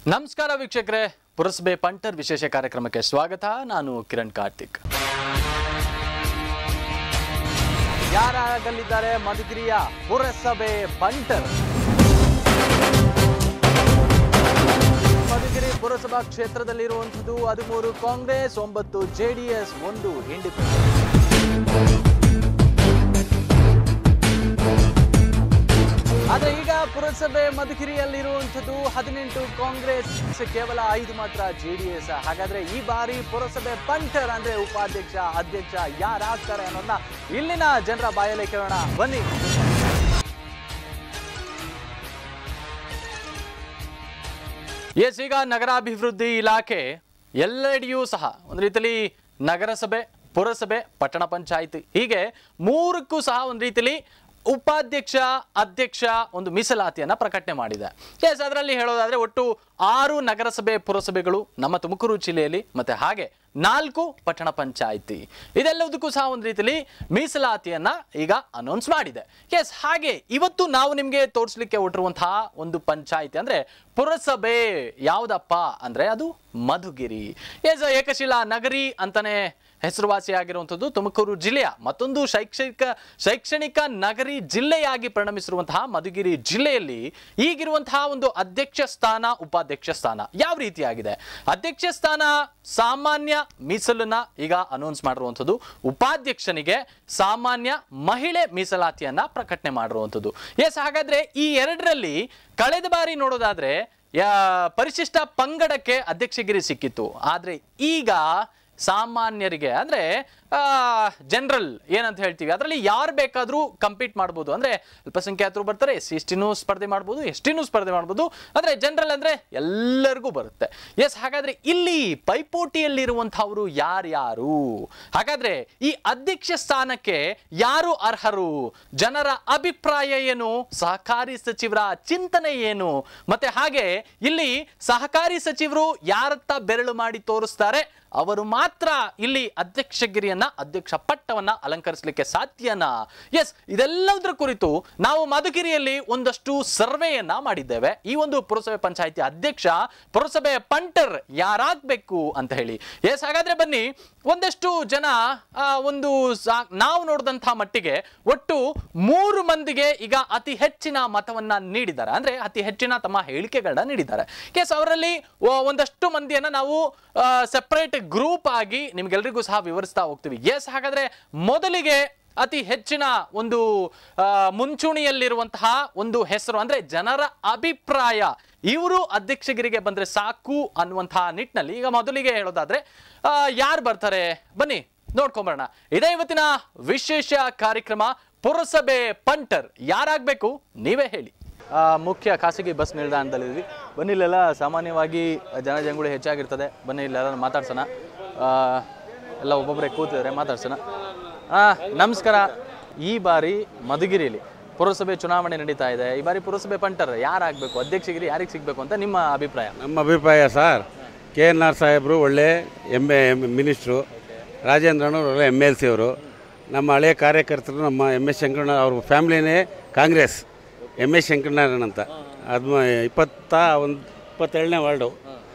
ನಮಸ್ಕಾರ ವೀಕ್ಷಕರೇ ಪುರಸಭೆ ಪಂಟರ್ ವಿಶೇಷ ಕಾರ್ಯಕ್ರಮಕ್ಕೆ ಸ್ವಾಗತ ನಾನು ಕಿರಣ್ ಕಾರ್ತಿಕ್ ಯಾರಾಗಲಿದ್ದಾರೆ ಮಧುಗಿರಿಯ ಪುರಸಭೆ ಪಂಟರ್ ಮಧುಗಿರಿ ಪುರಸಭಾ ಕ್ಷೇತ್ರದಲ್ಲಿರುವಂಥದ್ದು ಹದಿಮೂರು ಕಾಂಗ್ರೆಸ್ ಒಂಬತ್ತು ಜೆಡಿಎಸ್ ಒಂದು ಇಂಡಿಪೆಂಡೆಂಟ್ ಆದ್ರೆ ಈಗ ಪುರಸಭೆ ಮಧುಗಿರಿಯಲ್ಲಿರುವಂಥದ್ದು ಹದಿನೆಂಟು ಕಾಂಗ್ರೆಸ್ ಕೇವಲ ಐದು ಮಾತ್ರ ಜೆಡಿಎಸ್ ಹಾಗಾದ್ರೆ ಈ ಬಾರಿ ಪುರಸಭೆ ಪಂಟರ್ ಅಂದ್ರೆ ಉಪಾಧ್ಯಕ್ಷ ಅಧ್ಯಕ್ಷ ಯಾರಾಗ್ತಾರೆ ಅನ್ನೋದನ್ನ ಇಲ್ಲಿನ ಜನರ ಬಾಯಲ್ಲೇ ಕೇಳೋಣ ಬನ್ನಿ ಎಸ್ ಈಗ ನಗರಾಭಿವೃದ್ಧಿ ಇಲಾಖೆ ಎಲ್ಲೆಡೆಯೂ ಸಹ ಒಂದು ರೀತಿಯಲ್ಲಿ ನಗರಸಭೆ ಪುರಸಭೆ ಪಟ್ಟಣ ಪಂಚಾಯಿತಿ ಹೀಗೆ ಮೂರಕ್ಕೂ ಸಹ ಒಂದು ರೀತಿಯಲ್ಲಿ ಉಪಾಧ್ಯಕ್ಷ ಅಧ್ಯಕ್ಷ ಒಂದು ಮೀಸಲಾತಿಯನ್ನ ಪ್ರಕಟಣೆ ಮಾಡಿದೆ ಎಸ್ ಅದರಲ್ಲಿ ಹೇಳೋದಾದ್ರೆ ಒಟ್ಟು ಆರು ನಗರಸಭೆ ಪುರಸಭೆಗಳು ನಮ್ಮ ತುಮಕೂರು ಜಿಲ್ಲೆಯಲ್ಲಿ ಮತ್ತೆ ಹಾಗೆ ನಾಲ್ಕು ಪಟ್ಟಣ ಪಂಚಾಯಿತಿ ಇದೆಲ್ಲದಕ್ಕೂ ಸಹ ಒಂದು ರೀತಿಯಲ್ಲಿ ಮೀಸಲಾತಿಯನ್ನ ಈಗ ಅನೌನ್ಸ್ ಮಾಡಿದೆ ಎಸ್ ಹಾಗೆ ಇವತ್ತು ನಾವು ನಿಮಗೆ ತೋರಿಸ್ಲಿಕ್ಕೆ ಹೊಟ್ಟಿರುವಂತಹ ಒಂದು ಪಂಚಾಯಿತಿ ಅಂದ್ರೆ ಪುರಸಭೆ ಯಾವುದಪ್ಪ ಅಂದ್ರೆ ಅದು ಮಧುಗಿರಿ ಎಸ್ ಏಕಶಿಲಾ ನಗರಿ ಅಂತಾನೆ ಹೆಸರುವಾಸಿಯಾಗಿರುವಂಥದ್ದು ತುಮಕೂರು ಜಿಲ್ಲೆಯ ಮತ್ತೊಂದು ಶೈಕ್ಷಣಿಕ ಶೈಕ್ಷಣಿಕ ನಗರಿ ಜಿಲ್ಲೆಯಾಗಿ ಪರಿಣಮಿಸಿರುವಂತಹ ಮಧುಗಿರಿ ಜಿಲ್ಲೆಯಲ್ಲಿ ಈಗಿರುವಂತಹ ಒಂದು ಅಧ್ಯಕ್ಷ ಸ್ಥಾನ ಉಪಾಧ್ಯಕ್ಷ ಸ್ಥಾನ ಯಾವ ರೀತಿಯಾಗಿದೆ ಅಧ್ಯಕ್ಷ ಸ್ಥಾನ ಸಾಮಾನ್ಯ ಮೀಸಲನ್ನ ಈಗ ಅನೌನ್ಸ್ ಮಾಡಿರುವಂಥದ್ದು ಉಪಾಧ್ಯಕ್ಷನಿಗೆ ಸಾಮಾನ್ಯ ಮಹಿಳೆ ಮೀಸಲಾತಿಯನ್ನ ಪ್ರಕಟಣೆ ಮಾಡಿರುವಂಥದ್ದು ಎಸ್ ಹಾಗಾದ್ರೆ ಈ ಎರಡರಲ್ಲಿ ಕಳೆದ ಬಾರಿ ನೋಡೋದಾದ್ರೆ ಯಾ- ಪರಿಶಿಷ್ಟ ಪಂಗಡಕ್ಕೆ ಅಧ್ಯಕ್ಷಗಿರಿ ಸಿಕ್ಕಿತ್ತು ಆದ್ರೆ ಈಗ ಸಾಮಾನ್ಯರಿಗೆ ಅಂದ್ರೆ ಜನರಲ್ ಏನಂತ ಹೇಳ್ತೀವಿ ಅದರಲ್ಲಿ ಯಾರು ಬೇಕಾದ್ರೂ ಕಂಪೀಟ್ ಮಾಡ್ಬೋದು ಅಂದ್ರೆ ಅಲ್ಪಸಂಖ್ಯಾತರು ಬರ್ತಾರೆ ಎಸ್ ಸಿ ಟಿನೂ ಸ್ಪರ್ಧೆ ಮಾಡ್ಬೋದು ಎಸ್ ಟಿನೂ ಸ್ಪರ್ಧೆ ಮಾಡ್ಬೋದು ಅಂದ್ರೆ ಜನರಲ್ ಅಂದ್ರೆ ಎಲ್ಲರಿಗೂ ಬರುತ್ತೆ ಎಸ್ ಹಾಗಾದ್ರೆ ಇಲ್ಲಿ ಪೈಪೋಟಿಯಲ್ಲಿರುವಂತಹವರು ಯಾರ್ಯಾರು ಹಾಗಾದ್ರೆ ಈ ಅಧ್ಯಕ್ಷ ಸ್ಥಾನಕ್ಕೆ ಯಾರು ಅರ್ಹರು ಜನರ ಅಭಿಪ್ರಾಯ ಏನು ಸಹಕಾರಿ ಸಚಿವರ ಚಿಂತನೆ ಏನು ಮತ್ತೆ ಹಾಗೆ ಇಲ್ಲಿ ಸಹಕಾರಿ ಸಚಿವರು ಯಾರತ್ತ ಬೆರಳು ಮಾಡಿ ತೋರಿಸ್ತಾರೆ ಅವರು ಮಾತ್ರ ಇಲ್ಲಿ ಅಧ್ಯಕ್ಷಗಿರಿಯನ್ನ ಅಧ್ಯಕ್ಷ ಪಟ್ಟವನ್ನ ಅಲಂಕರಿಸಲಿಕ್ಕೆ ಸಾಧ್ಯನಾ ಎಸ್ ಇದೆಲ್ಲದರ ಕುರಿತು ನಾವು ಮಧುಗಿರಿಯಲ್ಲಿ ಒಂದಷ್ಟು ಸರ್ವೆಯನ್ನ ಮಾಡಿದ್ದೇವೆ ಈ ಒಂದು ಪುರಸಭೆ ಪಂಚಾಯಿತಿ ಅಧ್ಯಕ್ಷ ಪುರಸಭೆ ಪಂಟರ್ ಯಾರಾಗಬೇಕು ಅಂತ ಹೇಳಿ ಎಸ್ ಹಾಗಾದ್ರೆ ಬನ್ನಿ ಒಂದಷ್ಟು ಜನ ಆ, ಒಂದು ಸಾ- ನಾವು ನೋಡಿದಂತಹ ಮಟ್ಟಿಗೆ ಒಟ್ಟು ಮೂರು ಮಂದಿಗೆ ಈಗ ಅತಿ ಹೆಚ್ಚಿನ ಮತವನ್ನ ನೀಡಿದ್ದಾರೆ ಅಂದ್ರೆ ಅತಿ ಹೆಚ್ಚಿನ ತಮ್ಮ ಹೇಳಿಕೆಗಳನ್ನ ನೀಡಿದ್ದಾರೆ ಎಸ್ ಅವರಲ್ಲಿ ಒ- ಒಂದಷ್ಟು ಮಂದಿಯನ್ನ ನಾವು ಸೆಪರೇಟ್ ಗ್ರೂಪ್ ಆಗಿ ನಿಮ್ಗೆಲ್ರಿಗೂ ಸಹ ವಿವರಿಸ್ತಾ ಹೋಗ್ತೀವಿ ಎಸ್ ಹಾಗಾದ್ರೆ ಮೊದಲಿಗೆ ಅತಿ ಹೆಚ್ಚಿನ ಒಂದು ಆ, ಮುಂಚೂಣಿಯಲ್ಲಿರುವಂತಹ ಒಂದು ಹೆಸರು ಅಂದ್ರೆ ಜನರ ಅಭಿಪ್ರಾಯ ಇವರು ಅಧ್ಯಕ್ಷಗಿರಿಗೆ ಬಂದ್ರೆ ಸಾಕು ಅನ್ನುವಂತಹ ನಿಟ್ಟಿನಲ್ಲಿ ಈಗ ಮೊದಲಿಗೆ ಹೇಳೋದಾದ್ರೆ ಯಾರು ಬರ್ತಾರೆ ಬನ್ನಿ ನೋಡ್ಕೊಂಬರೋಣ ಇದೇ ಇವತ್ತಿನ ವಿಶೇಷ ಕಾರ್ಯಕ್ರಮ ಪುರಸಭೆ ಪಂಟರ್ ಯಾರಾಗಬೇಕು ನೀವೇ ಹೇಳಿ ಆ, ಮುಖ್ಯ ಖಾಸಗಿ ಬಸ್ ನಿಲ್ದಾಣದಲ್ಲಿದ್ವಿ ಬನ್ನಿ ಇಲ್ಲೆಲ್ಲ ಸಾಮಾನ್ಯವಾಗಿ ಜನಜಂಗುಳಿ ಹೆಚ್ಚಾಗಿರ್ತದೆ ಬನ್ನಿ ಇಲ್ಲೆಲ್ಲ ಮಾತಾಡ್ಸೋಣ ಆ, ಎಲ್ಲ ಒಬ್ಬೊಬ್ಬರೇ ಕೂತಿದ್ದಾರೆ ಮಾತಾಡ್ಸೋಣ ಆ, ನಮಸ್ಕಾರ ಈ ಬಾರಿ ಮಧುಗಿರಿಯಲ್ಲಿ ಪುರಸಭೆ ಚುನಾವಣೆ ನಡೀತಾ ಇದೆ ಈ ಬಾರಿ ಪುರಸಭೆ ಪಂಟರ್ ಯಾರಾಗಬೇಕು ಅಧ್ಯಕ್ಷಗಿರಿ ಯಾರಿಗೆ ಸಿಗಬೇಕು ಅಂತ ನಿಮ್ಮ ಅಭಿಪ್ರಾಯ ನಮ್ಮ ಅಭಿಪ್ರಾಯ ಸರ್ ಕೆ ಎನ್ ಆರ್ ಸಾಹೇಬರು ಒಳ್ಳೆ ಎಮ್ ಎ ಮಿನಿಸ್ಟ್ರು ರಾಜೇಂದ್ರನವರು ಒಳ್ಳೆ ಎಮ್ ಎಲ್ ಸಿ ಅವರು ನಮ್ಮ ಹಳೆಯ ಕಾರ್ಯಕರ್ತರು ನಮ್ಮ ಎಮ್ ಎಸ್ ಶಂಕರಣ್ಣ ಅವ್ರ ಫ್ಯಾಮಿಲಿನೇ ಕಾಂಗ್ರೆಸ್ ಎಮ್ ಎಸ್ ಶಂಕರನಾರಾಯಣ ಅಂತ ಅದು ಇಪ್ಪತ್ತ ಒಂದು ಇಪ್ಪತ್ತೇಳನೇ ವಾರ್ಡು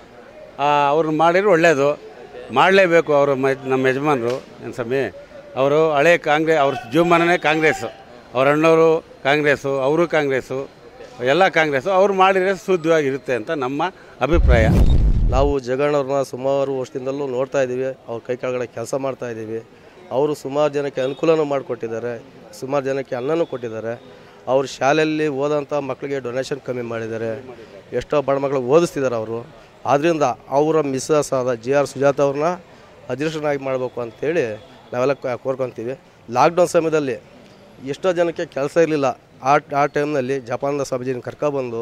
ಅವ್ರನ್ನ ಮಾಡಿದ್ರು ಒಳ್ಳೆಯದು ಮಾಡಲೇಬೇಕು ಅವರು ಮ ನಮ್ಮ ಯಜಮಾನರು ಏನು ಸ್ವಾಮಿ ಅವರು ಹಳೆ ಕಾಂಗ್ರೆಸ್ ಅವ್ರ ಜೀವಮಾನನೇ ಕಾಂಗ್ರೆಸ್ಸು ಅವ್ರ ಅಣ್ಣವರು ಕಾಂಗ್ರೆಸ್ಸು ಅವರು ಕಾಂಗ್ರೆಸ್ಸು ಎಲ್ಲ ಕಾಂಗ್ರೆಸ್ಸು ಅವ್ರು ಮಾಡಿದರೆ ಶುದ್ಧವಾಗಿರುತ್ತೆ ಅಂತ ನಮ್ಮ ಅಭಿಪ್ರಾಯ ನಾವು ಜಗಣ್ಣವ್ರನ್ನ ಸುಮಾರು ವರ್ಷದಿಂದಲೂ ನೋಡ್ತಾ ಇದ್ದೀವಿ ಅವ್ರ ಕೈ ಕೆಳಗಡೆ ಕೆಲಸ ಮಾಡ್ತಾ ಇದ್ದೀವಿ ಅವರು ಸುಮಾರು ಜನಕ್ಕೆ ಅನುಕೂಲನೂ ಮಾಡಿಕೊಟ್ಟಿದ್ದಾರೆ ಸುಮಾರು ಜನಕ್ಕೆ ಅನ್ನನೂ ಕೊಟ್ಟಿದ್ದಾರೆ ಅವ್ರ ಶಾಲೆಯಲ್ಲಿ ಓದೋಂಥ ಮಕ್ಕಳಿಗೆ ಡೊನೇಷನ್ ಕಮ್ಮಿ ಮಾಡಿದ್ದಾರೆ ಎಷ್ಟೋ ಬಡ ಮಕ್ಕಳಿಗೆ ಓದಿಸ್ತಿದ್ದಾರೆ ಅವರು ಆದ್ದರಿಂದ ಅವರ ಮಿಸ್ಸಸ್ ಆದ ಜಿ ಆರ್ ಸುಜಾತ ಅವ್ರನ್ನ ಅಧ್ಯಕ್ಷನಾಗಿ ಮಾಡಬೇಕು ಅಂತೇಳಿ ನಾವೆಲ್ಲ ಕ- ಕೋರ್ಕೊತೀವಿ ಲಾಕ್ಡೌನ್ ಸಮಯದಲ್ಲಿ ಎಷ್ಟೋ ಜನಕ್ಕೆ ಕೆಲಸ ಇರಲಿಲ್ಲ ಆ ಆ ಟೈಮ್ನಲ್ಲಿ ಜಪಾನ್ದ ಸ್ವಾಮೀಜಿನ ಕರ್ಕೊಬಂದು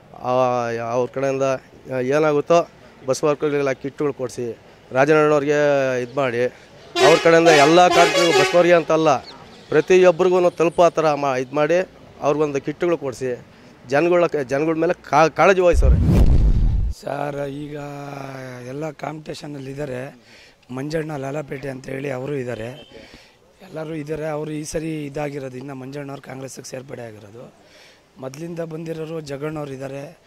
ಅವ್ರ ಕಡೆಯಿಂದ ಏನಾಗುತ್ತೋ ಬಸ್ ವರ್ಕರ್ಗಳಿಗೆಲ್ಲ ಕಿಟ್ಗಳು ಕೊಡಿಸಿ ರಾಜನಣ್ಣವ್ರಿಗೆ ಇದು ಮಾಡಿ ಅವ್ರ ಕಡೆಯಿಂದ ಎಲ್ಲ ಕಾರ್ಯಕ್ರಮ ಬಸ್ನವ್ರಿಗೆ ಅಂತಲ್ಲ ಪ್ರತಿಯೊಬ್ಬರಿಗೂ ತಲುಪೋ ಥರ ಮಾ ಇದು ಮಾಡಿ ಅವ್ರಿಗೊಂದು ಕಿಟ್ಗಳು ಕೊಡಿಸಿ ಜನಗಳ ಜನಗಳ ಮೇಲೆ ಕಾ ಕಾಳಜಿ ವಹಿಸೋರೆ ಸರ್ ಈಗ ಎಲ್ಲ ಕಾಂಪಿಟೇಷನಲ್ಲಿದ್ದಾರೆ ಮಂಜಣ್ಣ ಲಾಲಾಪೇಟೆ ಅಂತ ಹೇಳಿ ಅವರು ಇದ್ದಾರೆ ಎಲ್ಲರೂ ಇದ್ದಾರೆ ಅವರು ಈ ಸರಿ ಇದಾಗಿರೋದು ಇನ್ನು ಮಂಜಣ್ಣವ್ರು ಕಾಂಗ್ರೆಸ್ಸಿಗೆ ಸೇರ್ಪಡೆ ಆಗಿರೋದು ಮೊದಲಿಂದ ಬಂದಿರೋರು ಜಗಣ್ಣವ್ರು ಇದ್ದಾರೆ